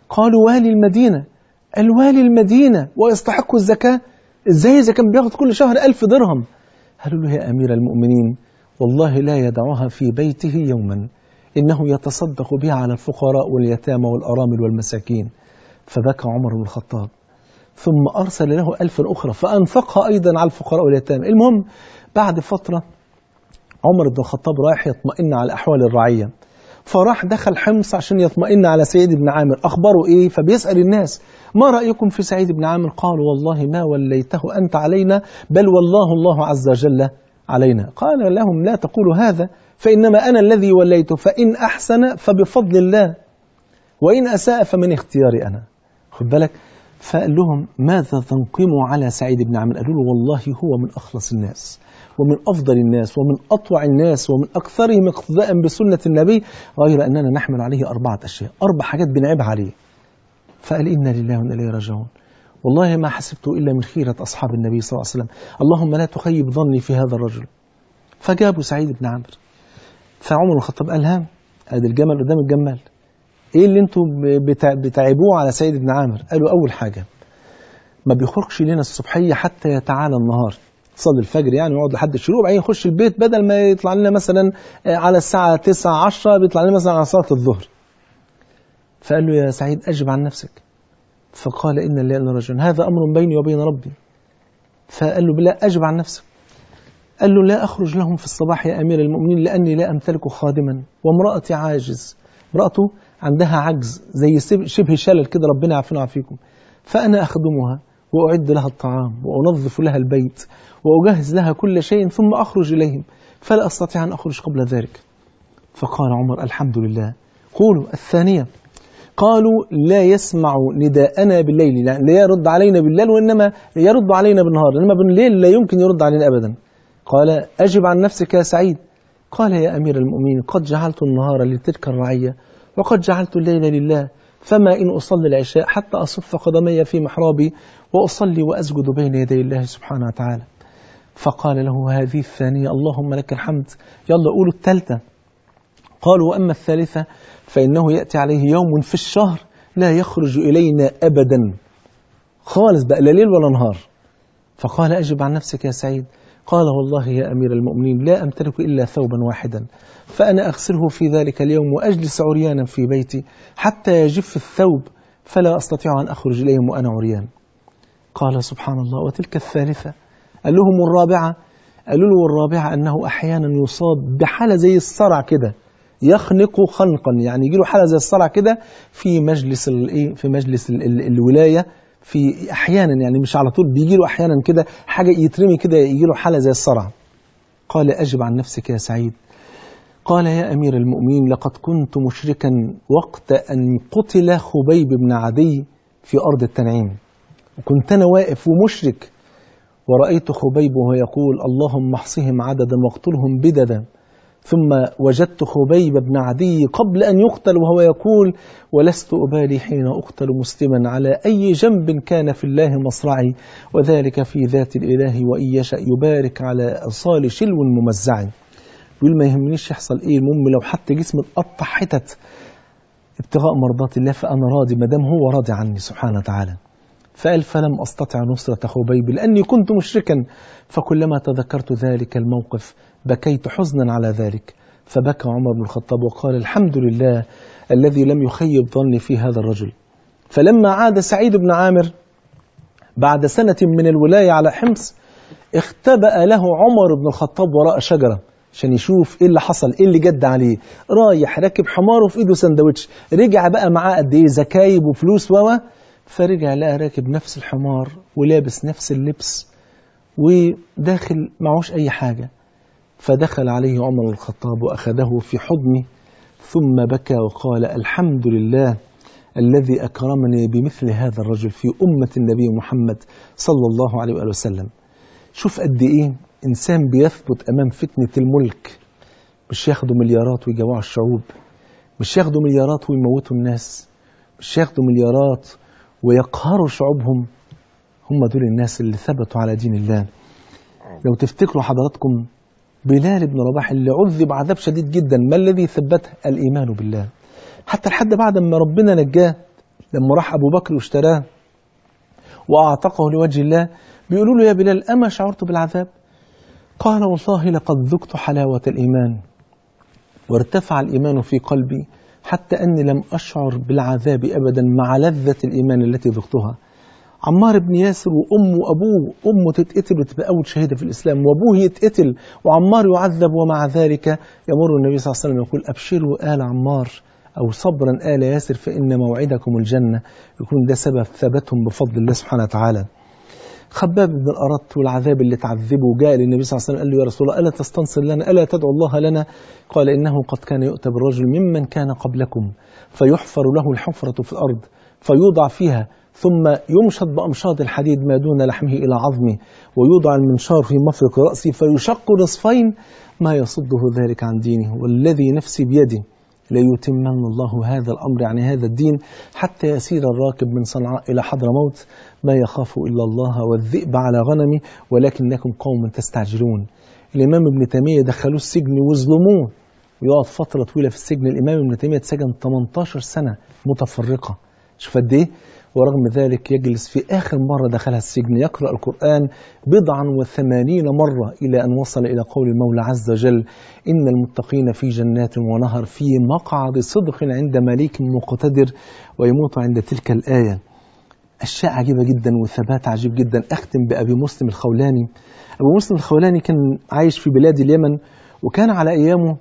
قالوا والي المدينة الوالي المدينة ويستحق الزكاة ازاي إذا كان بياخد كل شهر ألف درهم قالوا له يا أمير المؤمنين والله لا يدعها في بيته يوما إنه يتصدق بها على الفقراء واليتامى والأرامل والمساكين فبكى عمر بن الخطاب ثم أرسل له ألفا أخرى فأنفقها أيضا على الفقراء واليتامى المهم بعد فترة عمر بن الخطاب رايح يطمئن على أحوال الرعية فراح دخل حمص عشان يطمئن على سعيد بن عامر أخباره إيه فبيسأل الناس ما رأيكم في سعيد بن عامر قالوا والله ما وليته أنت علينا بل والله الله عز وجل علينا قال لهم لا تقولوا هذا فإنما أنا الذي وليته فإن أحسن فبفضل الله وإن أساء فمن اختياري أنا خد بالك فقال لهم ماذا تنقموا على سعيد بن عامر قالوا له والله هو من أخلص الناس ومن أفضل الناس ومن أطوع الناس ومن أكثرهم اقتداء بسنة النبي غير أننا نحمل عليه أربعة أشياء أربع حاجات بنعيب عليه فقال إنا لله وإنا إليه راجعون والله ما حسبت إلا من خيرة أصحاب النبي صلى الله عليه وسلم اللهم لا تخيب ظني في هذا الرجل فجابوا سعيد بن عمرو فعمر بن الخطاب قال ها ادي الجمل قدام الجمال ايه اللي انتم بتعبوه على سيد بن عامر قالوا اول حاجه ما بيخرجش لنا الصبحيه حتى يتعالى النهار صلي الفجر يعني ويقعد لحد الشروق بعدين يخش البيت بدل ما يطلع لنا مثلا على الساعه 9 10 بيطلع لنا مثلا على صلاه الظهر فقال له يا سعيد اجب عن نفسك فقال ان لله الا رجل هذا امر بيني وبين ربي فقال له بلا اجب عن نفسك قال له لا أخرج لهم في الصباح يا أمير المؤمنين لأني لا أمتلك خادما وامرأتي عاجز امرأته عندها عجز زي شبه شلل كده ربنا يعافينا ويعافيكم فأنا أخدمها وأعد لها الطعام وأنظف لها البيت وأجهز لها كل شيء ثم أخرج إليهم فلا أستطيع أن أخرج قبل ذلك فقال عمر الحمد لله قولوا الثانية قالوا لا يسمع نداءنا بالليل لا يرد علينا بالليل وإنما يرد علينا بالنهار إنما بالليل لا يمكن يرد علينا أبدا قال أجب عن نفسك يا سعيد قال يا أمير المؤمنين قد جعلت النهار لتلك الرعية وقد جعلت الليل لله فما إن أصلي العشاء حتى أصف قدمي في محرابي وأصلي وأسجد بين يدي الله سبحانه وتعالى فقال له هذه الثانية اللهم لك الحمد يلا قولوا الثالثة قالوا وأما الثالثة فإنه يأتي عليه يوم في الشهر لا يخرج إلينا أبدا خالص بقى لا ليل ولا نهار فقال أجب عن نفسك يا سعيد قال والله يا أمير المؤمنين لا أمتلك إلا ثوبا واحدا فأنا أغسله في ذلك اليوم وأجلس عريانا في بيتي حتى يجف الثوب فلا أستطيع أن أخرج إليهم وأنا عريان قال سبحان الله وتلك الثالثة قال لهم الرابعة قالوا له الرابعة أنه أحيانا يصاب بحالة زي الصرع كده يخنق خنقا يعني يجي له حالة زي الصرع كده في مجلس الايه في مجلس ال ال الولاية في احيانا يعني مش على طول بيجي له احيانا كده حاجه يترمي كده يجي له حاله زي الصرع قال اجب عن نفسك يا سعيد قال يا امير المؤمنين لقد كنت مشركا وقت ان قتل خبيب بن عدي في ارض التنعيم وكنت انا واقف ومشرك ورأيت خبيب وهو يقول اللهم احصهم عددا واقتلهم بددا ثم وجدت خبيب بن عدي قبل أن يقتل وهو يقول ولست أبالي حين أقتل مسلما على أي جنب كان في الله مصرعي وذلك في ذات الإله وإن يشأ يبارك على أصال شلو ممزع يقول ما يهمنيش يحصل إيه المهم لو حتى جسمي اتقطع حتت ابتغاء مرضات الله فأنا راضي ما دام هو راضي عني سبحانه وتعالى فقال فلم أستطع نصرة خبيب لأني كنت مشركا فكلما تذكرت ذلك الموقف بكيت حزنا على ذلك فبكى عمر بن الخطاب وقال الحمد لله الذي لم يخيب ظني في هذا الرجل فلما عاد سعيد بن عامر بعد سنة من الولاية على حمص اختبأ له عمر بن الخطاب وراء شجرة عشان يشوف ايه اللي حصل ايه اللي جد عليه رايح راكب حماره في ايده سندوتش رجع بقى معاه قد ايه زكايب وفلوس و فرجع لقى راكب نفس الحمار ولابس نفس اللبس وداخل معوش اي حاجه فدخل عليه عمر الخطاب واخذه في حضنه ثم بكى وقال الحمد لله الذي اكرمني بمثل هذا الرجل في امه النبي محمد صلى الله عليه واله وسلم شوف قد ايه انسان بيثبت امام فتنه الملك مش ياخدوا مليارات ويجوعوا الشعوب مش ياخدوا مليارات ويموتوا الناس مش ياخدوا مليارات ويقهروا شعوبهم هم دول الناس اللي ثبتوا على دين الله لو تفتكروا حضراتكم بلال بن رباح اللي عذب عذاب شديد جدا ما الذي ثبته الإيمان بالله حتى لحد بعد ما ربنا نجاه لما راح أبو بكر واشتراه وأعتقه لوجه الله بيقولوا له يا بلال أما شعرت بالعذاب قال والله لقد ذقت حلاوة الإيمان وارتفع الإيمان في قلبي حتى أني لم أشعر بالعذاب أبدا مع لذة الإيمان التي ذقتها عمار بن ياسر وأمه وأبوه أمه تتقتل وتبقى أول شهيدة في الإسلام وأبوه يتقتل وعمار يعذب ومع ذلك يمر النبي صلى الله عليه وسلم يقول أبشروا آل عمار أو صبرا آل ياسر فإن موعدكم الجنة يكون ده سبب ثبتهم بفضل الله سبحانه وتعالى خباب بن الأرط والعذاب اللي تعذبه جاء للنبي صلى الله عليه وسلم قال له يا رسول الله ألا تستنصر لنا ألا تدعو الله لنا قال إنه قد كان يؤتى بالرجل ممن كان قبلكم فيحفر له الحفرة في الأرض فيوضع فيها ثم يمشط بأمشاط الحديد ما دون لحمه إلى عظمه ويوضع المنشار في مفرق رأسه فيشق نصفين ما يصده ذلك عن دينه والذي نفسي بيده ليتمن الله هذا الأمر يعني هذا الدين حتى يسير الراكب من صنعاء إلى حضرموت ما يخاف إلا الله والذئب على غنمه ولكنكم قوم تستعجلون الإمام ابن تيمية دخلوه السجن وظلموه ويقعد فترة طويلة في السجن الإمام ابن تيمية اتسجن 18 سنة متفرقة شوف قد إيه ورغم ذلك يجلس في آخر مرة دخلها السجن يقرأ القرآن بضعا وثمانين مرة إلى أن وصل إلى قول المولى عز وجل إن المتقين في جنات ونهر في مقعد صدق عند مليك مقتدر ويموت عند تلك الآية أشياء عجيبة جدا وثبات عجيب جدا أختم بأبي مسلم الخولاني أبو مسلم الخولاني كان عايش في بلاد اليمن وكان على أيامه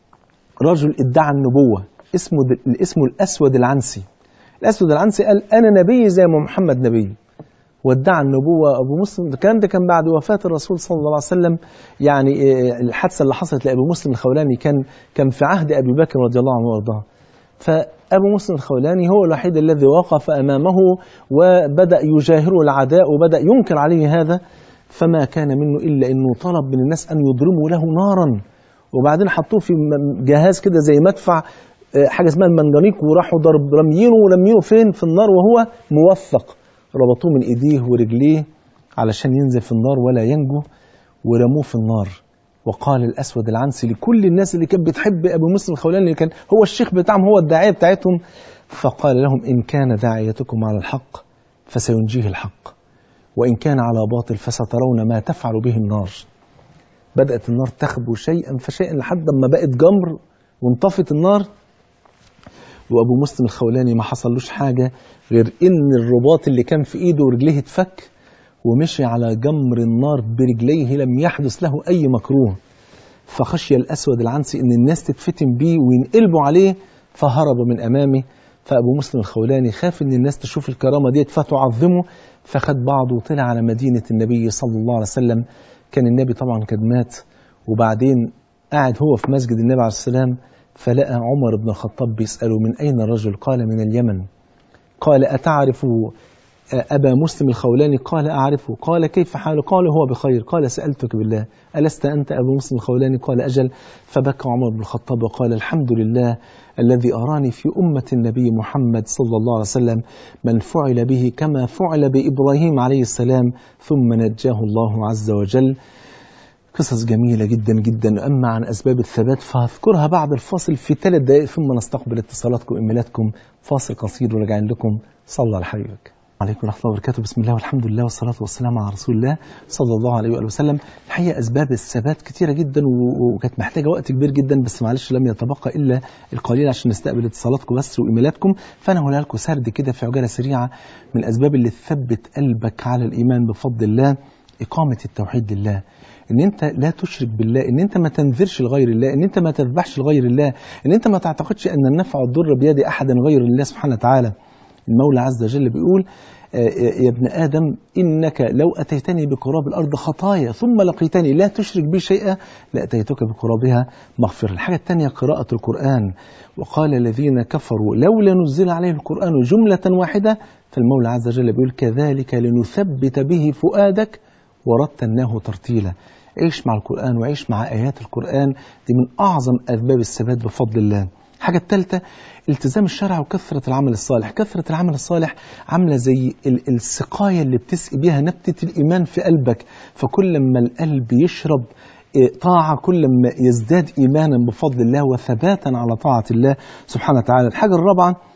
رجل ادعى النبوة اسمه اسمه الأسود العنسي الأسود العنسي قال أنا نبي زي ما محمد نبي وادعى النبوة أبو مسلم الكلام ده كان بعد وفاة الرسول صلى الله عليه وسلم يعني الحادثة اللي حصلت لأبو مسلم الخولاني كان كان في عهد أبي بكر رضي الله عنه وارضاه فأبو مسلم الخولاني هو الوحيد الذي وقف أمامه وبدأ يجاهره العداء وبدأ ينكر عليه هذا فما كان منه إلا أنه طلب من الناس أن يضرموا له نارا وبعدين حطوه في جهاز كده زي مدفع حاجة اسمها المنجنيق وراحوا ضرب رميينه ولمينه فين في النار وهو موثق ربطوه من ايديه ورجليه علشان ينزل في النار ولا ينجو ورموه في النار وقال الاسود العنسي لكل الناس اللي كانت بتحب ابو مسلم الخولاني اللي كان هو الشيخ بتاعهم هو الداعيه بتاعتهم فقال لهم ان كان داعيتكم على الحق فسينجيه الحق وان كان على باطل فسترون ما تفعل به النار بدات النار تخبو شيئا فشيئا لحد ما بقت جمر وانطفت النار وابو مسلم الخولاني ما حصلوش حاجه غير ان الرباط اللي كان في ايده ورجليه اتفك ومشي على جمر النار برجليه لم يحدث له اي مكروه فخشي الاسود العنسي ان الناس تتفتن بيه وينقلبوا عليه فهرب من امامه فابو مسلم الخولاني خاف ان الناس تشوف الكرامه ديت فتعظمه فخد بعضه وطلع على مدينه النبي صلى الله عليه وسلم كان النبي طبعا قد مات وبعدين قاعد هو في مسجد النبي عليه السلام فلقى عمر بن الخطاب بيسأله من أين الرجل قال من اليمن قال أتعرف أبا مسلم الخولاني قال أعرفه قال كيف حاله قال هو بخير قال سألتك بالله ألست أنت أبو مسلم الخولاني قال أجل فبكى عمر بن الخطاب وقال الحمد لله الذي أراني في أمة النبي محمد صلى الله عليه وسلم من فعل به كما فعل بإبراهيم عليه السلام ثم نجاه الله عز وجل قصص جميلة جدا جدا أما عن أسباب الثبات فهذكرها بعد الفاصل في ثلاث دقائق ثم نستقبل اتصالاتكم وإيميلاتكم فاصل قصير وراجعين لكم صلى على حبيبك عليكم ورحمة الله وبركاته بسم الله والحمد لله والصلاة والسلام على رسول الله صلى الله عليه وآله وسلم الحقيقة أسباب الثبات كثيرة جدا وكانت محتاجة وقت كبير جدا بس معلش لم يتبقى إلا القليل عشان نستقبل اتصالاتكم بس وإيميلاتكم فأنا هقولها لكم سرد كده في عجالة سريعة من الأسباب اللي تثبت قلبك على الإيمان بفضل الله إقامة التوحيد لله ان انت لا تشرك بالله ان انت ما تنذرش لغير الله ان انت ما تذبحش لغير الله ان انت ما تعتقدش ان النفع والضر بيد احد غير الله سبحانه وتعالى المولى عز وجل بيقول يا ابن آدم إنك لو أتيتني بقراب الأرض خطايا ثم لقيتني لا تشرك بي شيئا لأتيتك بقرابها مغفرة الحاجة الثانية قراءة القرآن وقال الذين كفروا لولا نزل عليه القرآن جملة واحدة فالمولى عز وجل بيقول كذلك لنثبت به فؤادك ورتلناه ترتيلا عيش مع القرآن وعيش مع آيات القرآن دي من أعظم أسباب الثبات بفضل الله الحاجة الثالثة التزام الشرع وكثرة العمل الصالح كثرة العمل الصالح عاملة زي السقاية اللي بتسقي بيها نبتة الإيمان في قلبك فكل ما القلب يشرب طاعة كل ما يزداد إيمانا بفضل الله وثباتا على طاعة الله سبحانه وتعالى الحاجة الرابعة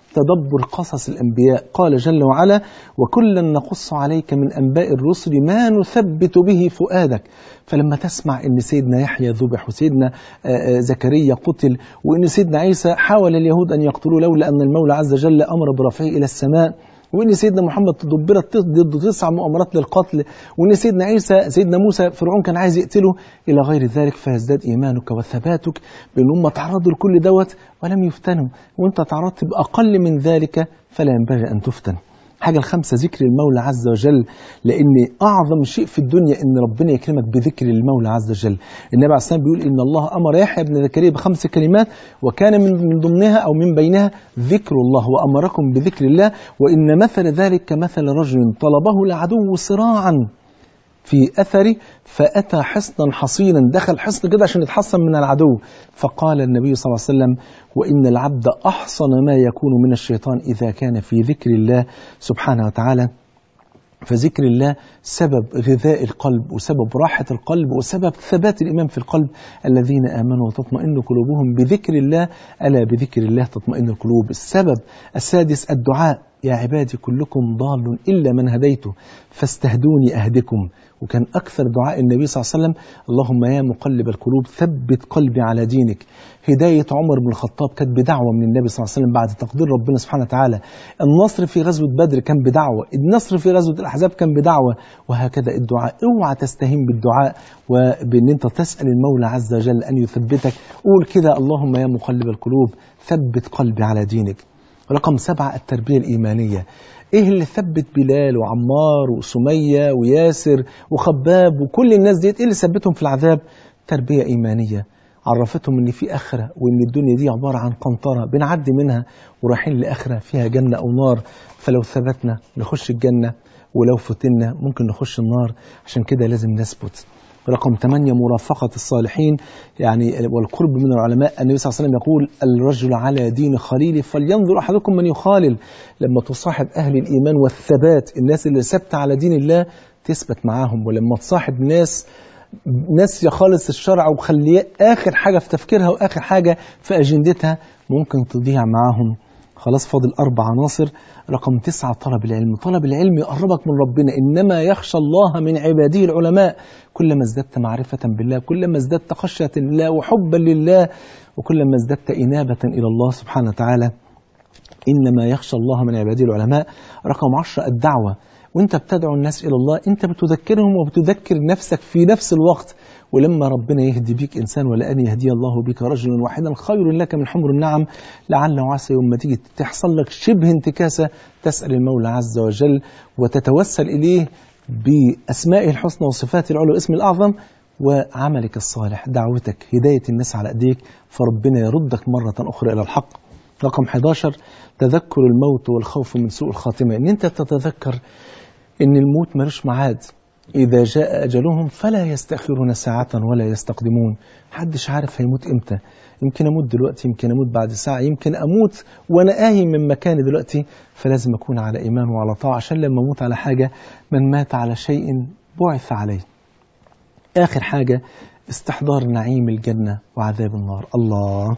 تدبر قصص الأنبياء قال جل وعلا وكلا نقص عليك من أنباء الرسل ما نثبت به فؤادك فلما تسمع أن سيدنا يحيى ذبح وسيدنا زكريا قتل وأن سيدنا عيسى حاول اليهود أن يقتلوه لولا أن المولى عز وجل أمر برفعه إلى السماء وان سيدنا محمد تدبرت ضد تسع مؤامرات للقتل وان سيدنا عيسى سيدنا موسى فرعون كان عايز يقتله الى غير ذلك فيزداد ايمانك وثباتك بان هم تعرضوا لكل دوت ولم يفتنوا وانت تعرضت باقل من ذلك فلا ينبغي ان تفتن حاجة الخامسة ذكر المولى عز وجل لأن أعظم شيء في الدنيا أن ربنا يكرمك بذكر المولى عز وجل النبي عليه الصلاة بيقول إن الله أمر يحيى بن زكريا بخمس كلمات وكان من ضمنها أو من بينها ذكر الله وأمركم بذكر الله وإن مثل ذلك كمثل رجل طلبه العدو صراعا في أثره فأتى حصنا حصينا دخل حصن كده عشان يتحصن من العدو فقال النبي صلى الله عليه وسلم وإن العبد أحصن ما يكون من الشيطان إذا كان في ذكر الله سبحانه وتعالى فذكر الله سبب غذاء القلب وسبب راحة القلب وسبب ثبات الإيمان في القلب الذين آمنوا وتطمئن قلوبهم بذكر الله ألا بذكر الله تطمئن القلوب السبب السادس الدعاء يا عبادي كلكم ضال إلا من هديته فاستهدوني أهدكم وكان أكثر دعاء النبي صلى الله عليه وسلم اللهم يا مقلب القلوب ثبت قلبي على دينك هداية عمر بن الخطاب كانت بدعوة من النبي صلى الله عليه وسلم بعد تقدير ربنا سبحانه وتعالى النصر في غزوة بدر كان بدعوة النصر في غزوة الأحزاب كان بدعوة وهكذا الدعاء اوعى تستهين بالدعاء وبأن أنت تسأل المولى عز وجل أن يثبتك قول كده اللهم يا مقلب القلوب ثبت قلبي على دينك رقم سبعة التربية الإيمانية إيه اللي ثبت بلال وعمار وسمية وياسر وخباب وكل الناس ديت إيه اللي ثبتهم في العذاب تربية إيمانية عرفتهم ان في اخره وان الدنيا دي عباره عن قنطره بنعدي منها ورايحين لاخره فيها جنه او نار فلو ثبتنا نخش الجنه ولو فتنا ممكن نخش النار عشان كده لازم نثبت رقم 8 مرافقة الصالحين يعني والقرب من العلماء النبي صلى الله عليه وسلم يقول الرجل على دين خليله فلينظر أحدكم من يخالل لما تصاحب أهل الإيمان والثبات الناس اللي ثابتة على دين الله تثبت معاهم ولما تصاحب ناس ناسية خالص الشرع وخليه آخر حاجة في تفكيرها وآخر حاجة في أجندتها ممكن تضيع معاهم خلاص فاضل أربع عناصر رقم تسعة طلب العلم طلب العلم يقربك من ربنا إنما يخشى الله من عباده العلماء كلما ازددت معرفة بالله كلما ازددت خشية لله وحبا لله وكلما ازددت إنابة إلى الله سبحانه وتعالى إنما يخشى الله من عباده العلماء رقم عشرة الدعوة وانت بتدعو الناس إلى الله انت بتذكرهم وبتذكر نفسك في نفس الوقت ولما ربنا يهدي بيك إنسان ولأن يهدي الله بك رجلا واحدا خير لك من حمر النعم لعل وعسى يوم ما تيجي تحصل لك شبه انتكاسة تسأل المولى عز وجل وتتوسل إليه بأسمائه الحسنى وصفاته العلى واسم الأعظم وعملك الصالح دعوتك هداية الناس على أيديك فربنا يردك مرة أخرى إلى الحق رقم 11 تذكر الموت والخوف من سوء الخاتمة إن أنت تتذكر إن الموت ملوش ميعاد إذا جاء أجلهم فلا يستأخرون ساعة ولا يستقدمون محدش عارف هيموت إمتى يمكن أموت دلوقتي يمكن أموت بعد ساعة يمكن أموت وأنا قايم من مكاني دلوقتي فلازم أكون على إيمان وعلى طاعة عشان لما أموت على حاجة من مات على شيء بعث عليه آخر حاجة استحضار نعيم الجنة وعذاب النار الله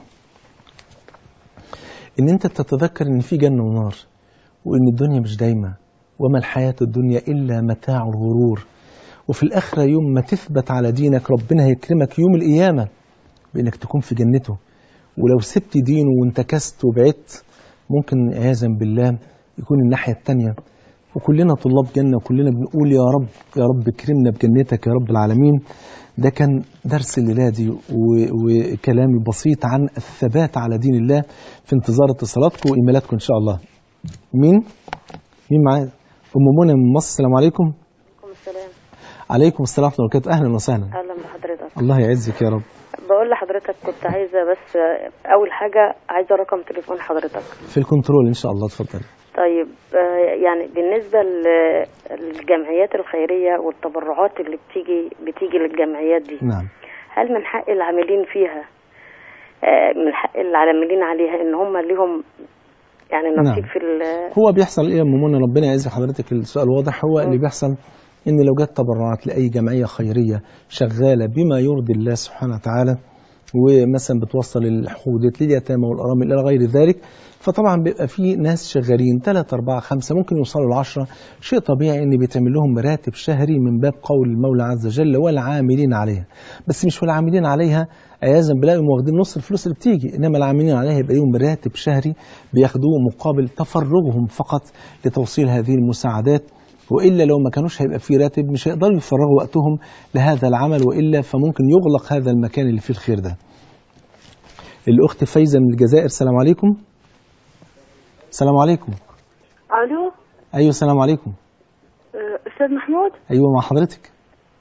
إن أنت تتذكر إن في جنة ونار وإن الدنيا مش دايمة وما الحياة الدنيا إلا متاع الغرور وفي الآخرة يوم ما تثبت على دينك ربنا هيكرمك يوم القيامة بأنك تكون في جنته ولو سبت دينه وانتكست وبعدت ممكن عياذا بالله يكون الناحية التانية وكلنا طلاب جنة وكلنا بنقول يا رب يا رب اكرمنا بجنتك يا رب العالمين ده كان درس الليلة دي وكلامي بسيط عن الثبات على دين الله في انتظار اتصالاتكم وإيميلاتكم إن شاء الله مين؟ مين معايا؟ أم منى من مصر السلام عليكم عليكم السلام عليكم السلام ورحمة الله وبركاته أهلا وسهلا اهلا بحضرتك الله يعزك يا رب بقول لحضرتك كنت عايزه بس اول حاجه عايزه رقم تليفون حضرتك في الكنترول إن شاء الله اتفضل طيب آه، يعني بالنسبه ل- للجمعيات الخيريه والتبرعات اللي بتيجي بتيجي للجمعيات دي نعم هل من حق العاملين فيها آه، من حق العاملين عليها ان هم ليهم يعني نصيب نعم. في ال- هو بيحصل ايه يا ام منى ربنا يعز حضرتك السؤال واضح هو اللي بيحصل ان لو جت تبرعات لاي جمعيه خيريه شغاله بما يرضي الله سبحانه وتعالى ومثلا بتوصل الحدود لليتامى والارامل الى غير ذلك فطبعا بيبقى في ناس شغالين 3 4 5 ممكن يوصلوا ل 10 شيء طبيعي ان بيتعمل لهم راتب شهري من باب قول المولى عز وجل والعاملين عليها بس مش والعاملين عليها عياذا بالله يقوموا واخدين نص الفلوس اللي بتيجي انما العاملين عليها يبقى لهم راتب شهري بياخدوه مقابل تفرغهم فقط لتوصيل هذه المساعدات والا لو ما كانوش هيبقى في راتب مش هيقدروا يفرغوا وقتهم لهذا العمل والا فممكن يغلق هذا المكان اللي فيه الخير ده. الاخت فايزه من الجزائر السلام عليكم. السلام عليكم. الو ايوه السلام عليكم. آه، استاذ محمود ايوه مع حضرتك.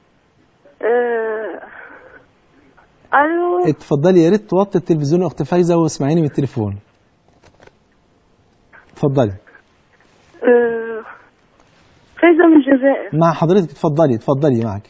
آه، الو اتفضلي يا ريت توطي التلفزيون يا اخت فايزه واسمعيني من التليفون. اتفضلي. آه، فايزة من الجزائر مع حضرتك اتفضلي اتفضلي معك.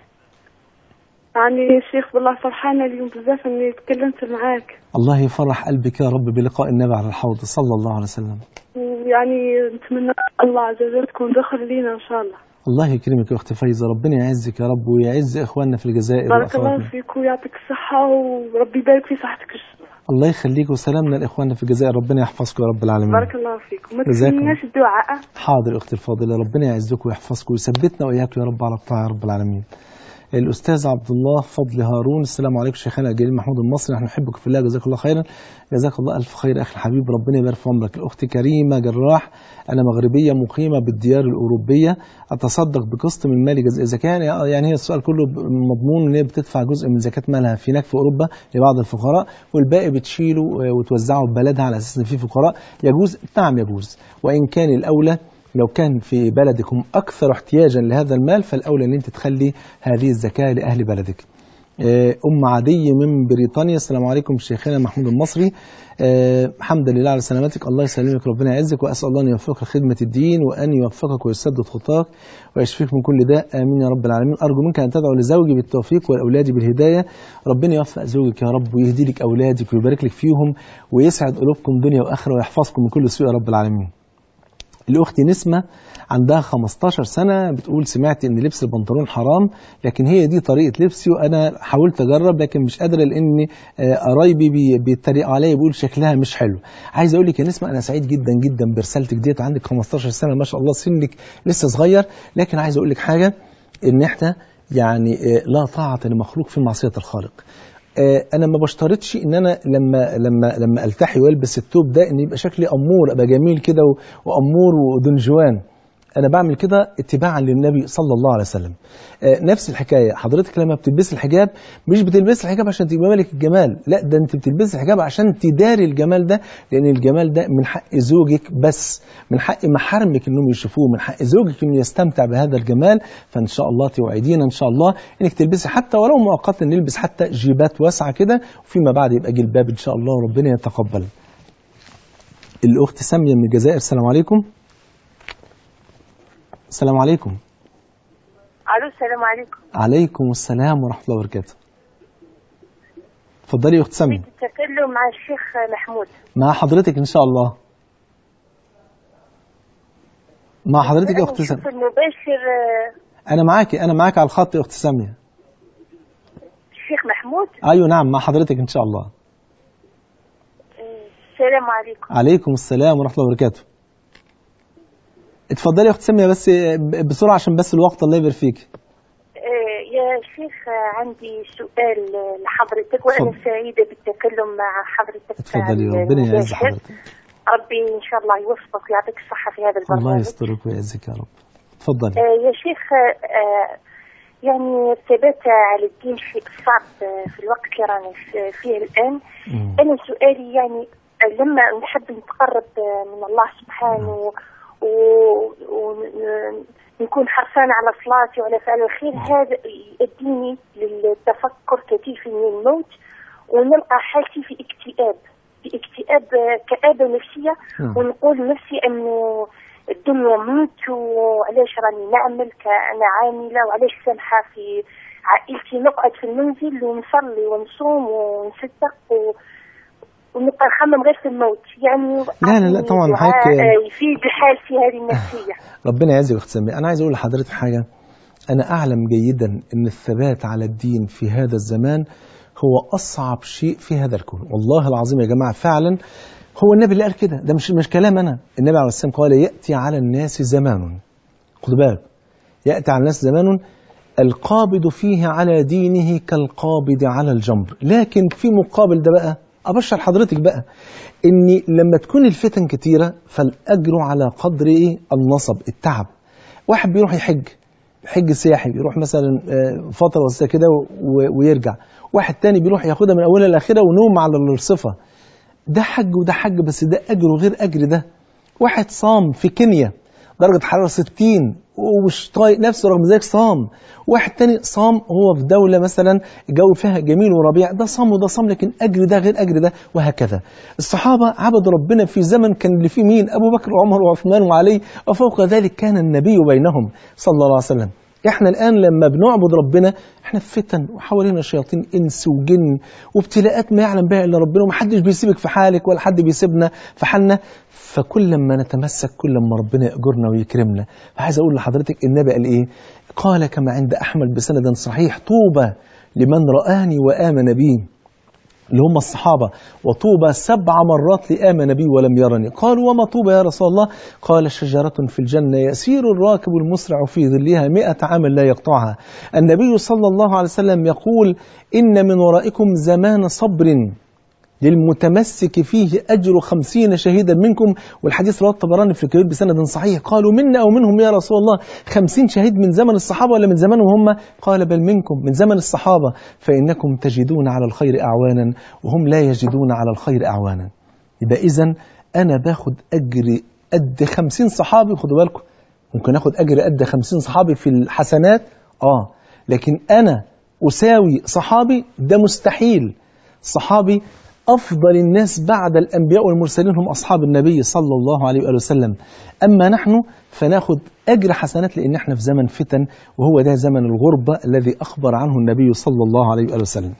يعني الشيخ بالله فرحانة اليوم بزاف اني تكلمت معاك الله يفرح قلبك يا رب بلقاء النبي على الحوض صلى الله عليه وسلم. ويعني نتمنى الله عز وجل تكون دخل لينا ان شاء الله الله يكرمك يا اخت فايزه ربنا يعزك يا رب ويعز اخواننا في الجزائر بارك الله واخواتنا. فيك ويعطيك الصحة وربي يبارك في صحتك الله يخليك وسلامنا لاخواننا في الجزائر ربنا يحفظكم يا رب العالمين بارك الله فيك وما جزاكم. تنسيناش الدعاء حاضر اختي الفاضله ربنا يعزكم ويحفظكم ويثبتنا واياكم يا رب على الطاعه يا رب العالمين الاستاذ عبد الله فضل هارون السلام عليكم شيخنا الجليل محمود المصري نحن نحبك في الله جزاك الله خيرا جزاك الله الف خير اخي الحبيب ربنا يبارك في عمرك الاخت كريمه جراح انا مغربيه مقيمه بالديار الاوروبيه اتصدق بقسط من مالي جزء زكاه يعني يعني هي السؤال كله ب- مضمون ان هي بتدفع جزء من زكاه مالها في هناك في اوروبا لبعض الفقراء والباقي بتشيله وتوزعه في بلدها على اساس ان في فقراء يجوز نعم يجوز وان كان الاولى لو كان في بلدكم أكثر احتياجا لهذا المال فالأولى أن أنت تخلي هذه الزكاة لأهل بلدك آه، أم عدي من بريطانيا السلام عليكم شيخنا محمود المصري آه، حمدا لله على سلامتك الله يسلمك ربنا يعزك وأسأل الله أن يوفقك لخدمة الدين وأن يوفقك ويسدد خطاك ويشفيك من كل داء آمين يا رب العالمين أرجو منك أن تدعو لزوجي بالتوفيق والأولاد بالهداية ربنا يوفق زوجك يا رب ويهدي لك أولادك ويبارك لك فيهم ويسعد قلوبكم دنيا وآخرة ويحفظكم من كل سوء يا رب العالمين الأخت نسمة عندها 15 سنة بتقول سمعت إن لبس البنطلون حرام لكن هي دي طريقة لبسي وأنا حاولت أجرب لكن مش قادرة لأن آه، قرايبي بي- بيتريقوا عليا بيقول شكلها مش حلو عايز أقول لك يا نسمة أنا سعيد جدا جدا برسالتك ديت عندك 15 سنة ما شاء الله سنك لسه صغير لكن عايز أقول لك حاجة إن إحنا يعني آه، لا طاعة لمخلوق في معصية الخالق آه، انا ما بشترطش ان انا لما لما لما التحي والبس التوب ده ان يبقى شكلي امور ابقى جميل كده و- وامور ودنجوان انا بعمل كده اتباعا للنبي صلى الله عليه وسلم آه، نفس الحكايه حضرتك لما بتلبسي الحجاب مش بتلبسي الحجاب عشان تبقى ملك الجمال لا ده انت بتلبسي الحجاب عشان تداري الجمال ده لان الجمال ده من حق زوجك بس من حق محارمك انهم يشوفوه من حق زوجك انه يستمتع بهذا الجمال فان شاء الله توعدينا ان شاء الله انك تلبسي حتى ولو مؤقتا نلبس حتى جيبات واسعه كده وفيما بعد يبقى جلباب ان شاء الله وربنا يتقبل الاخت ساميه من الجزائر السلام عليكم السلام عليكم الو السلام عليكم عليكم السلام ورحمه الله وبركاته اتفضلي يا اخت ساميه التكلم مع الشيخ محمود مع حضرتك ان شاء الله مع حضرتك يا اخت ساميه المباشر انا معاكي انا معاكي على الخط يا اخت ساميه الشيخ محمود ايوه نعم مع حضرتك ان شاء الله السلام عليكم عليكم السلام ورحمه الله وبركاته اتفضلي يا اخت ساميه بس بسرعه عشان بس الوقت الله يبارك فيك يا شيخ عندي سؤال لحضرتك وأنا اتفضل. سعيدة بالتكلم مع حضرتك اتفضلي على ربنا يعز المباشر. حضرتك ربي إن شاء الله يوفقك ويعطيك الصحة في هذا البرنامج الله يسترك ويعزك يا رب اتفضلي آه، يا شيخ آه، يعني الثبات على الدين شيء صعب آه، في الوقت اللي رانا في- فيه الآن مم. أنا سؤالي يعني آه، لما نحب نتقرب آه، من الله سبحانه ونكون حرصان على صلاتي وعلى فعل الخير هذا يؤديني للتفكر كثير في الموت ونلقى حالتي في اكتئاب في اكتئاب آه، كآبة نفسية نعم. ونقول نفسي انه الدنيا موت وعلاش راني نعمل كأنا عاملة وعلاش سامحة في عائلتي نقعد في المنزل ونصلي ونصوم ونصدق و... ونبقى نخمم غير في الموت يعني لا، لا، لا، طبعاً دعاء، حضرتك- آه، يفيد حالتي هذه النفسية ربنا يعزك يا اخت ساميه انا عايز اقول لحضرتك حاجه انا اعلم جيدا ان الثبات على الدين في هذا الزمان هو أصعب شيء في هذا الكون والله العظيم يا جماعة فعلا هو النبي اللي قال كده ده مش مش كلام أنا النبي عليه السلام قال يأتي على الناس زمان خدوا بالك يأتي على الناس زمان القابض فيه على دينه كالقابض على الجمر لكن في مقابل ده بقى أبشر حضرتك بقى إن لما تكون الفتن كتيرة فالأجر على قدر إيه النصب التعب واحد بيروح يحج حج سياحي بيروح مثلا آه، فترة بسيطة كده و- ويرجع واحد تاني بيروح ياخدها من أولها لآخرها ونوم على الرصفة ده حج وده حج بس ده أجر وغير أجر ده واحد صام في كينيا درجة حرارة 60 ومش طايق نفسه رغم ذلك صام واحد تاني صام هو في دولة مثلا الجو فيها جميل وربيع ده صام وده صام لكن أجر ده غير أجر ده وهكذا الصحابة عبدوا ربنا في زمن كان اللي فيه مين أبو بكر وعمر وعثمان وعلي وفوق ذلك كان النبي بينهم صلى الله عليه وسلم احنا الآن لما بنعبد ربنا احنا في فتن وحوالينا شياطين إنس وجن وابتلاءات ما يعلم بها إلا ربنا ومحدش بيسيبك في حالك ولا حد بيسيبنا في حالنا فكل ما نتمسك كل ما ربنا يأجرنا ويكرمنا فعايز أقول لحضرتك النبي قال إيه قال كما عند أحمد بسند صحيح طوبى لمن رآني وآمن بي اللي هم الصحابة وطوبى سبع مرات لآمن بي ولم يرني قالوا وما طوبى يا رسول الله قال شجرة في الجنة يسير الراكب المسرع في ظلها مئة عام لا يقطعها النبي صلى الله عليه وسلم يقول إن من ورائكم زمان صبر للمتمسك فيه أجر خمسين شهيدا منكم والحديث رواه الطبراني في الكبير بسند صحيح قالوا منا أو منهم يا رسول الله خمسين شهيد من زمن الصحابة ولا من زمنهم هم قال بل منكم من زمن الصحابة فإنكم تجدون على الخير أعوانا وهم لا يجدون على الخير أعوانا يبقى إذا أنا باخد أجر قد خمسين صحابي خدوا بالكم ممكن أخد أجر قد خمسين صحابي في الحسنات آه لكن أنا أساوي صحابي ده مستحيل صحابي أفضل الناس بعد الأنبياء والمرسلين هم أصحاب النبي صلى الله عليه وآله وسلم أما نحن فناخد أجر حسنات لأن احنا في زمن فتن وهو ده زمن الغربة الذي أخبر عنه النبي صلى الله عليه وآله وسلم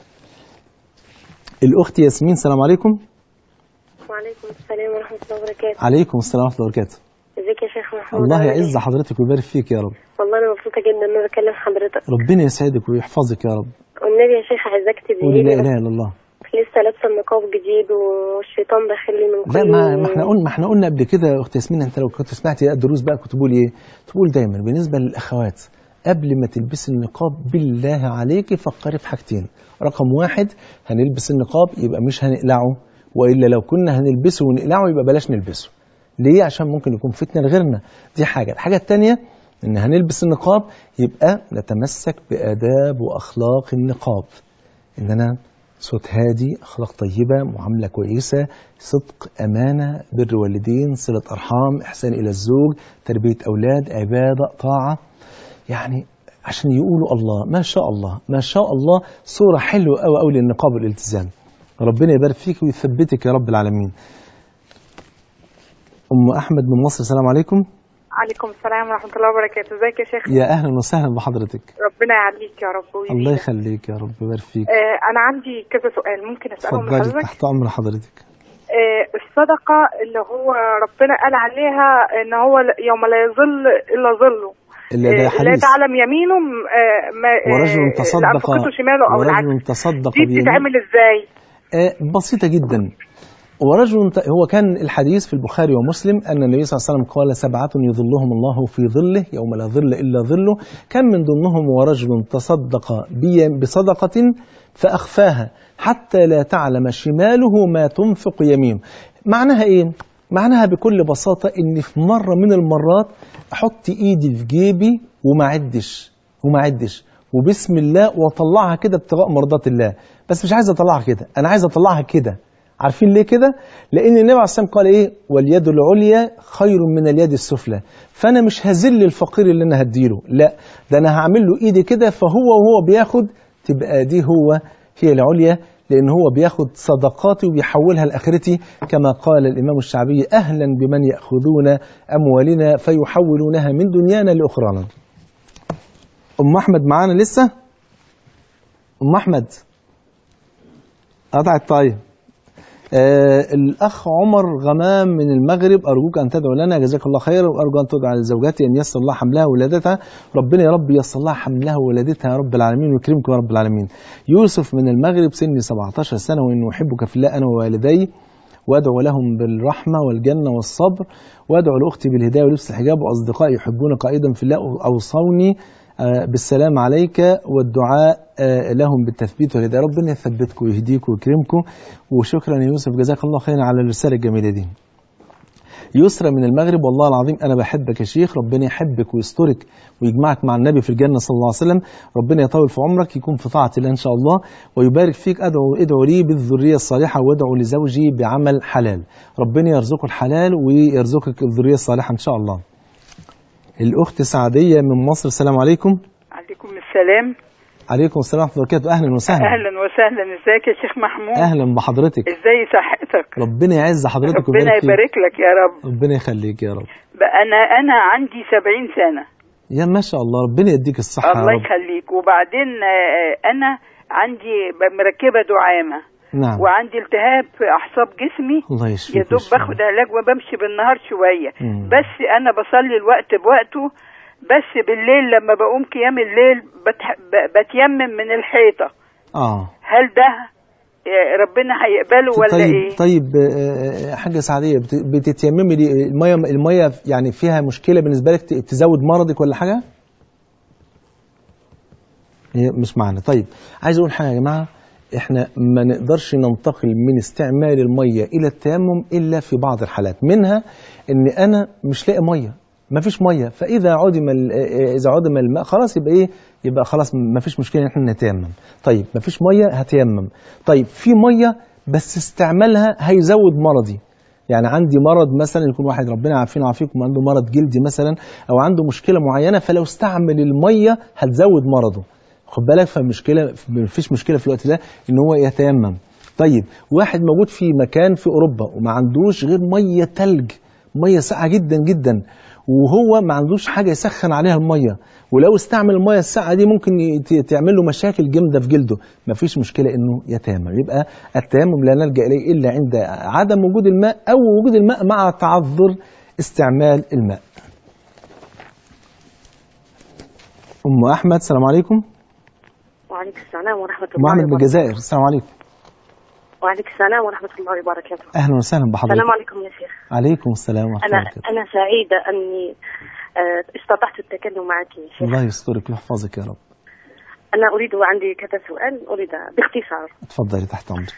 الأخت ياسمين السلام عليكم وعليكم السلام ورحمة الله وبركاته عليكم السلام ورحمة الله وبركاته ازيك يا شيخ محمود الله عامل يعز إيه؟ حضرتك ويبارك فيك يا رب والله انا مبسوطة جدا ان انا بكلم حضرتك ربنا يسعدك ويحفظك يا رب والنبي يا شيخ عايزاك قولي لا تدعي إله إلا الله لسه لابسه النقاب جديد والشيطان داخل لي من لا كل ما ما احنا قلنا ما احنا قلنا قبل كده يا اخت ياسمين انت لو كنت سمعتي الدروس بقى كنت بقول ايه؟ تقول دايما بالنسبه للاخوات قبل ما تلبسي النقاب بالله عليكي فكري في حاجتين رقم واحد هنلبس النقاب يبقى مش هنقلعه والا لو كنا هنلبسه ونقلعه يبقى بلاش نلبسه ليه عشان ممكن يكون فتنه لغيرنا دي حاجه الحاجه الثانيه ان هنلبس النقاب يبقى نتمسك باداب واخلاق النقاب ان انا صوت هادي اخلاق طيبه معامله كويسه صدق امانه بر والدين صله ارحام احسان الى الزوج تربيه اولاد عباده طاعه يعني عشان يقولوا الله ما شاء الله ما شاء الله صوره حلوه قوي قوي للنقاب والالتزام ربنا يبارك فيك ويثبتك يا رب العالمين ام احمد من مصر السلام عليكم عليكم السلام ورحمة الله وبركاته ازيك يا شيخ يا اهلا وسهلا بحضرتك ربنا يعليك يا رب ويزيدك. الله يخليك يا رب يبارك فيك آه أنا عندي كذا سؤال ممكن أسألهم اتفضلي لحضرتك تحت امر حضرتك آه الصدقة اللي هو ربنا قال عليها إن هو ل- يوم لا يظل إلا ظله اللي ده آه لا حديث تعلم يمينه آه ما آه ورجل اللي تصدق أنفقته شماله أو العكس ورجل تصدق دي بيمينه بتتعمل إزاي؟ آه، بسيطة جدا ورجل ت- هو كان الحديث في البخاري ومسلم أن النبي صلى الله عليه وسلم قال سبعة يظلهم الله في ظله يوم لا ظل إلا ظله كان من ضمنهم ورجل تصدق بي- بصدقة فأخفاها حتى لا تعلم شماله ما تنفق يمينه معناها إيه؟ معناها بكل بساطة إن في مرة من المرات أحط إيدي في جيبي وما عدش وما عدش وبسم الله واطلعها كده ابتغاء مرضات الله بس مش عايز اطلعها كده انا عايز اطلعها كده عارفين ليه كده لان النبي عليه الصلاه والسلام قال ايه واليد العليا خير من اليد السفلى فانا مش هذل الفقير اللي انا هديله لا ده انا هعمل له ايدي كده فهو وهو بياخد تبقى دي هو هي العليا لان هو بياخد صدقاتي وبيحولها لاخرتي كما قال الامام الشعبي اهلا بمن ياخذون اموالنا فيحولونها من دنيانا لاخرانا ام احمد معانا لسه ام احمد قطعت طيب آه الأخ عمر غمام من المغرب أرجوك أن تدعو لنا جزاك الله خيرا وأرجو أن تدعو لزوجتي أن ييسر الله حملها وولادتها ربنا يا رب ييسر الله حملها وولادتها يا رب العالمين ويكرمكم يا رب العالمين يوسف من المغرب سني 17 سنة وإنه أحبك في الله أنا ووالدي وادعو لهم بالرحمة والجنة والصبر وادعو لأختي بالهداية ولبس الحجاب وأصدقائي يحبونك أيضا في الله أوصوني آه، بالسلام عليك والدعاء آه، لهم بالتثبيت والهداية ربنا يثبتكم ويهديكم ويكرمكم وشكرا يا يوسف جزاك الله خيرا على الرسالة الجميلة دي يسرى من المغرب والله العظيم أنا بحبك يا شيخ ربنا يحبك ويسترك ويجمعك مع النبي في الجنة صلى الله عليه وسلم ربنا يطول في عمرك يكون في طاعة الله إن شاء الله ويبارك فيك أدعو ادعو لي بالذرية الصالحة وادعو لزوجي بعمل حلال ربنا يرزقه الحلال ويرزقك الذرية الصالحة إن شاء الله الأخت سعدية من مصر السلام عليكم عليكم السلام عليكم السلام ورحمة الله وبركاته أهلا وسهلا اهلا وسهلا ازيك يا شيخ محمود أهلا بحضرتك ازاي صحتك ربنا يعز حضرتك ربنا ويبارك فيك يبارك لك يا رب ربنا يخليك يا رب بقى انا انا عندي سبعين سنه يا ما شاء الله ربنا يديك الصحة يا الله رب يخليك وبعدين آه، انا عندي ب- مركبه دعامه نعم وعندي التهاب في اعصاب جسمي الله يشفيك يا دوب ويشفيك. باخد علاج وبمشي بالنهار شويه مم. بس انا بصلي الوقت بوقته بس بالليل لما بقوم قيام الليل بتح... ب- بتيمم من الحيطه اه هل ده آه، ربنا هيقبله ولا طيب ايه طيب آه، آه، حاجة سعدية بت- بتتيممي دي المية المية يعني فيها مشكلة بالنسبة لك ت- تزود مرضك ولا حاجة؟ هي مش معنا طيب عايز اقول حاجة يا جماعة احنا ما نقدرش ننتقل من استعمال المية الى التيمم الا في بعض الحالات منها ان انا مش لاقي مية ما فيش مية فاذا عدم ال- آه، اذا عدم الماء خلاص يبقى ايه يبقى خلاص ما فيش مشكلة ان احنا نتيمم طيب ما فيش مية هتيمم طيب في مية بس استعمالها هيزود مرضي يعني عندي مرض مثلا يكون واحد ربنا يعافينا ويعافيكم عنده مرض جلدي مثلا او عنده مشكله معينه فلو استعمل الميه هتزود مرضه خد بالك فمشكله مفيش مشكله في الوقت ده ان هو يتيمم طيب واحد موجود في مكان في اوروبا وما عندوش غير ميه تلج ميه ساقعه جدا جدا وهو ما عندوش حاجه يسخن عليها الميه ولو استعمل الميه الساقعه دي ممكن ي- تعمل له مشاكل جامده في جلده مفيش مشكله انه يتيمم يبقى التيمم لا نلجا اليه الا عند عدم وجود الماء او وجود الماء مع تعذر استعمال الماء ام احمد السلام عليكم وعليكم السلام ورحمة ام الله احمد من وبركاته الجزائر السلام عليكم وعليكم السلام ورحمة الله وبركاته اهلا وسهلا بحضرتك السلام عليكم يا شيخ عليكم السلام ورحمه الله أنا وبركاته أنا سعيدة أني آه، استطعت التكلم معك يا شيخ الله يسترك ويحفظك يا رب أنا أريد عندي كذا سؤال أريد باختصار اتفضلي تحت امرك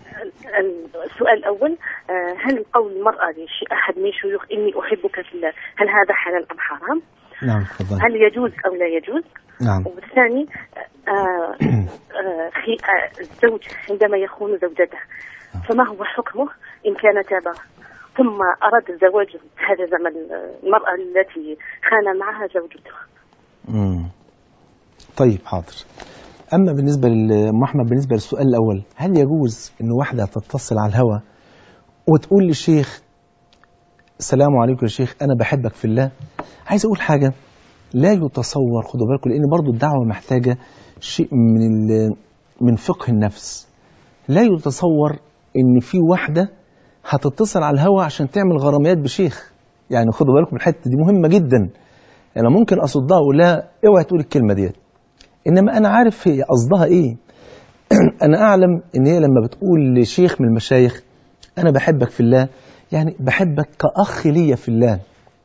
السؤال الأول آه، هل قول المرأة لأحد من الشيوخ إني أحبك في الله هل هذا حلال أم حرام؟ نعم اتفضلي هل يجوز أو لا يجوز؟ نعم والثاني آه، آه، في آه، الزوج عندما يخون زوجته فما هو حكمه إن كان تاب ثم أراد الزواج هذا زمن المرأة التي خان معها زوجته مم. طيب حاضر اما بالنسبه لام احمد بالنسبه للسؤال الاول هل يجوز ان واحده تتصل على الهوى وتقول للشيخ السلام عليكم يا شيخ انا بحبك في الله عايز اقول حاجه لا يتصور خدوا بالكم لان برضو الدعوه محتاجه شيء من ال- من فقه النفس لا يتصور ان في واحده هتتصل على الهوى عشان تعمل غراميات بشيخ يعني خدوا بالكم الحته دي مهمه جدا انا ممكن اصدها واقول لها اوعي تقول الكلمه ديت انما انا عارف هي قصدها ايه انا اعلم ان هي لما بتقول لشيخ من المشايخ انا بحبك في الله يعني بحبك كاخ ليا في الله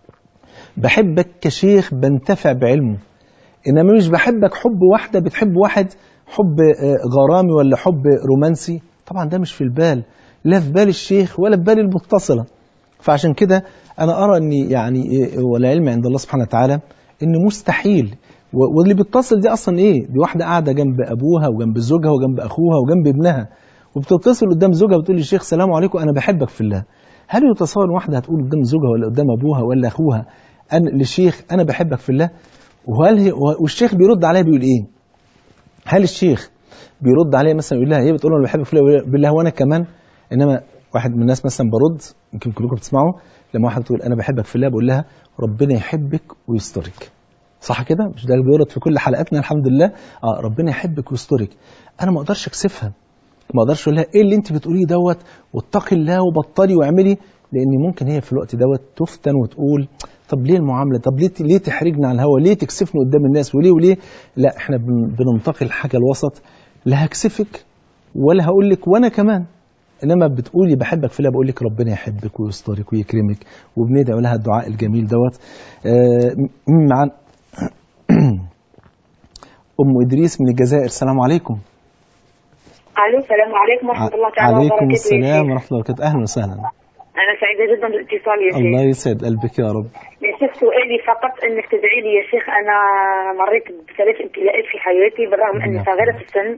بحبك كشيخ بنتفع بعلمه انما مش بحبك حب واحده بتحب واحد حب آه، غرامي ولا حب رومانسي طبعا ده مش في البال لا في بال الشيخ ولا في بال المتصله فعشان كده انا ارى ان يعني إيه، والعلم عند الله سبحانه وتعالى ان مستحيل و- واللي بيتصل دي اصلا ايه دي واحده قاعده جنب ابوها وجنب زوجها وجنب اخوها وجنب ابنها وبتتصل قدام زوجها بتقول للشيخ سلام عليكم انا بحبك في الله هل يتصور إن واحده هتقول قدام زوجها ولا قدام ابوها ولا اخوها أنا للشيخ انا بحبك في الله وهل هي والشيخ بيرد عليها بيقول ايه هل الشيخ بيرد عليها مثلا يقول لها هي بتقول له انا بحبك في الله بالله وانا كمان انما واحد من الناس مثلا برد يمكن كلكم بتسمعوا لما واحد تقول انا بحبك في الله بقول لها ربنا يحبك ويسترك صح كده مش ده اللي بيورد في كل حلقاتنا الحمد لله اه ربنا يحبك ويسترك انا ما اقدرش اكسفها ما اقدرش اقول لها ايه اللي انت بتقوليه دوت واتقي الله وبطلي واعملي لان ممكن هي في الوقت دوت تفتن وتقول طب ليه المعامله طب ليه ليه تحرجني على الهوا ليه تكسفني قدام الناس وليه وليه لا احنا بن- بننتقي الحاجه الوسط لا هكسفك ولا هقول لك وانا كمان انما بتقولي بحبك في الله بقول لك ربنا يحبك ويسترك ويكرمك وبندعو لها الدعاء الجميل دوت آه، مين معانا ام ادريس من الجزائر السلام عليكم الو السلام عليكم ورحمه الله تعالى عليكم وبركاته يا السلام شيخ. ورحمه الله وبركاته اهلا وسهلا انا سعيده جدا بالاتصال يا شيخ الله يسعد قلبك يا رب يا شيخ سؤالي فقط انك تدعي لي يا شيخ انا مريت بثلاث ابتلاءات في حياتي بالرغم اني نعم. صغيره في السن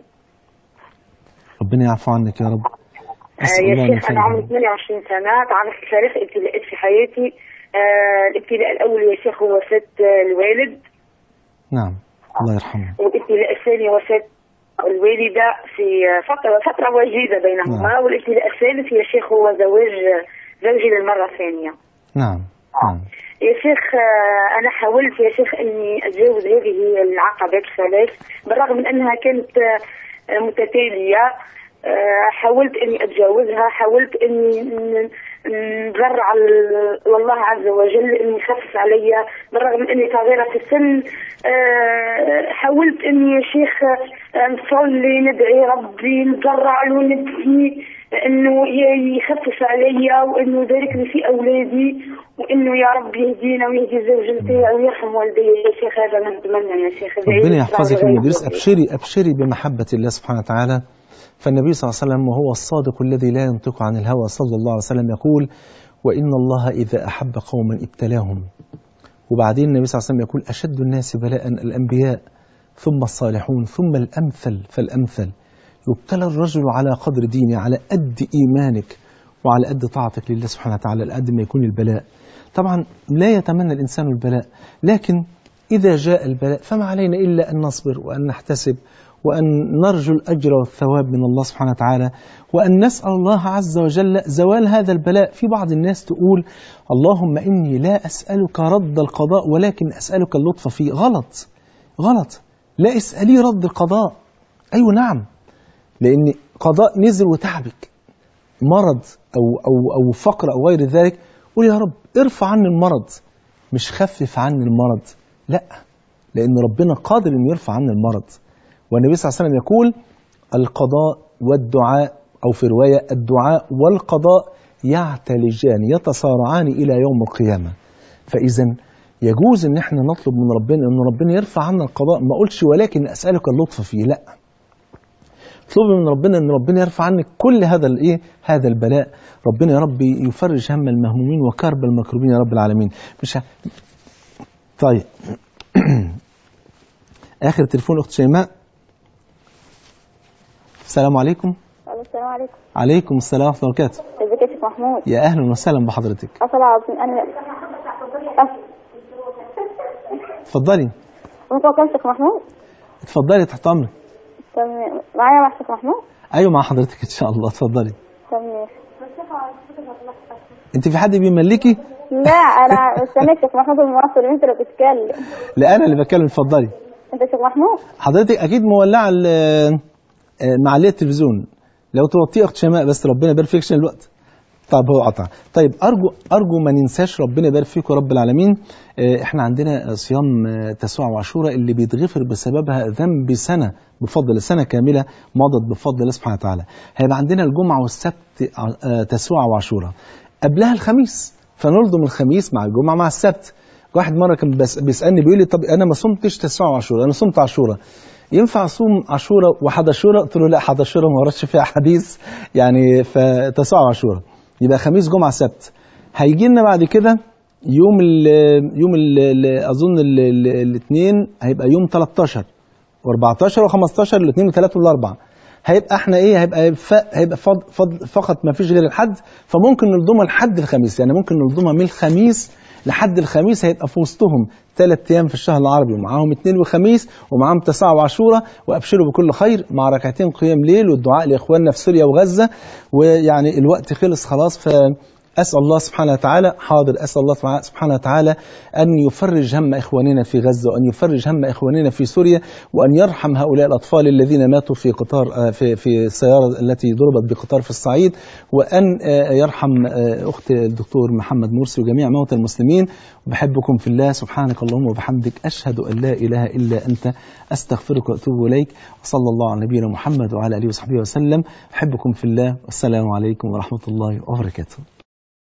ربنا يعفو عنك يا رب آه أسأل يا الله أن شيخ انا عمري يفرجها. 28 سنه تعرضت لثلاث ابتلاءات في حياتي آه الابتلاء الاول يا شيخ هو وفاه آه، الوالد نعم الله يرحمه والابتلاء الثاني وفاه الوالده في آه، فتره فتره وجيزه بينهما نعم. والابتلاء الثالث يا شيخ هو زواج آه، زوجي للمره الثانيه نعم نعم يا شيخ آه، أنا حاولت يا شيخ إني أتجاوز هذه العقبات الثلاث بالرغم من أنها كانت آه، متتالية آه، حاولت إني أتجاوزها حاولت إني ن- نضرع ال- لله عز وجل إني يخفف عليا بالرغم من إني صغيرة في السن آه، حاولت إني يا شيخ آه، نصلي ندعي ربي نضرع له نبكي انه ي- يخفف عليا وانه يباركني في اولادي وانه يا رب يهدينا ويهدي الزوج نتاعي ويرحم والدي يا شيخ هذا ما نتمنى يا شيخ ادعي ربنا لي يحفظك صلاة يا مدرس غير ابشري ابشري بمحبه الله سبحانه وتعالى فالنبي صلى الله عليه وسلم وهو الصادق الذي لا ينطق عن الهوى صلى الله عليه وسلم يقول وان الله اذا احب قوما ابتلاهم وبعدين النبي صلى الله عليه وسلم يقول اشد الناس بلاء الانبياء ثم الصالحون ثم الامثل فالامثل يبتلى الرجل على قدر دينه على قد ايمانك وعلى قد طاعتك لله سبحانه وتعالى على قد ما يكون البلاء طبعا لا يتمنى الانسان البلاء لكن إذا جاء البلاء فما علينا إلا أن نصبر وأن نحتسب وأن نرجو الأجر والثواب من الله سبحانه وتعالى وأن نسأل الله عز وجل زوال هذا البلاء في بعض الناس تقول اللهم إني لا أسألك رد القضاء ولكن أسألك اللطف فيه غلط غلط لا اسألي رد القضاء أيوة نعم لأن قضاء نزل وتعبك مرض أو, أو, أو فقر أو غير ذلك قول يا رب ارفع عني المرض مش خفف عني المرض لا لأن ربنا قادر أن يرفع عنا المرض والنبي صلى الله عليه وسلم يقول القضاء والدعاء أو في رواية الدعاء والقضاء يعتلجان يتصارعان إلى يوم القيامة فإذا يجوز ان احنا نطلب من ربنا ان ربنا يرفع عنا القضاء ما اقولش ولكن اسالك اللطف فيه لا اطلبي من ربنا ان ربنا يرفع عنك كل هذا الايه هذا البلاء ربنا يا رب يفرج هم المهمومين وكرب المكروبين يا رب العالمين مش ه... طيب اخر تليفون اخت شيماء السلام عليكم السلام عليكم عليكم السلام ورحمه الله وبركاته ازيك يا شيخ محمود يا اهلا وسهلا بحضرتك اصل العظيم انا اتفضلي ممكن اكلم شيخ محمود اتفضلي تحت امرك تمام معايا مع شيخ محمود ايوه مع حضرتك ان شاء الله اتفضلي تمام انت في حد بيملكي لا انا استنيت شيخ محمود المواصل انت اللي بتتكلم لا انا اللي بتكلم اتفضلي انت شيخ محمود حضرتك اكيد مولعه ال- آه، معليه التلفزيون لو توطيه اخت شماء بس ربنا يبارك فيك عشان الوقت طب هو قطع طيب ارجو ارجو ما ننساش ربنا يبارك فيكم يا رب العالمين آه، احنا عندنا صيام آه، تسوع وعاشوراء اللي بيتغفر بسببها ذنب سنه بفضل سنه كامله مضت بفضل الله سبحانه وتعالى هيبقى عندنا الجمعه والسبت آه، تسوع وعاشوراء قبلها الخميس فنلضم الخميس مع الجمعه مع السبت واحد مره كان بس بيسالني بيقول لي طب انا ما صمتش تسوع وعاشوراء انا صمت عاشوراء ينفع اصوم عاشوراء وحداشوراء قلت له لا حداشوراء ما وردش فيها حديث يعني فتسوع وعاشوراء يبقى خميس جمعه سبت هيجي لنا بعد كده يوم ال يوم ال اظن الاثنين هيبقى يوم 13 و14 و15 الاثنين و3 والاربع هيبقى احنا ايه هيبقى ف... هيبقى فض... فض... فقط ما فيش غير الحد فممكن نلضمها لحد الخميس يعني ممكن نلضمها من الخميس لحد الخميس هيبقى في وسطهم ثلاث ايام في الشهر العربي ومعاهم اثنين وخميس ومعاهم تسعة وعاشوراء وابشروا بكل خير مع ركعتين قيام ليل والدعاء لاخواننا في سوريا وغزه ويعني الوقت خلص خلاص ف أسأل الله سبحانه وتعالى حاضر أسأل الله سبحانه وتعالى أن يفرج هم إخواننا في غزة وأن يفرج هم إخواننا في سوريا وأن يرحم هؤلاء الأطفال الذين ماتوا في قطار في في السيارة التي ضربت بقطار في الصعيد وأن يرحم أخت الدكتور محمد مرسي وجميع موتى المسلمين بحبكم في الله سبحانك اللهم وبحمدك أشهد أن لا إله إلا أنت أستغفرك وأتوب إليك وصلى الله على نبينا محمد وعلى آله وصحبه وسلم أحبكم في الله والسلام عليكم ورحمة الله وبركاته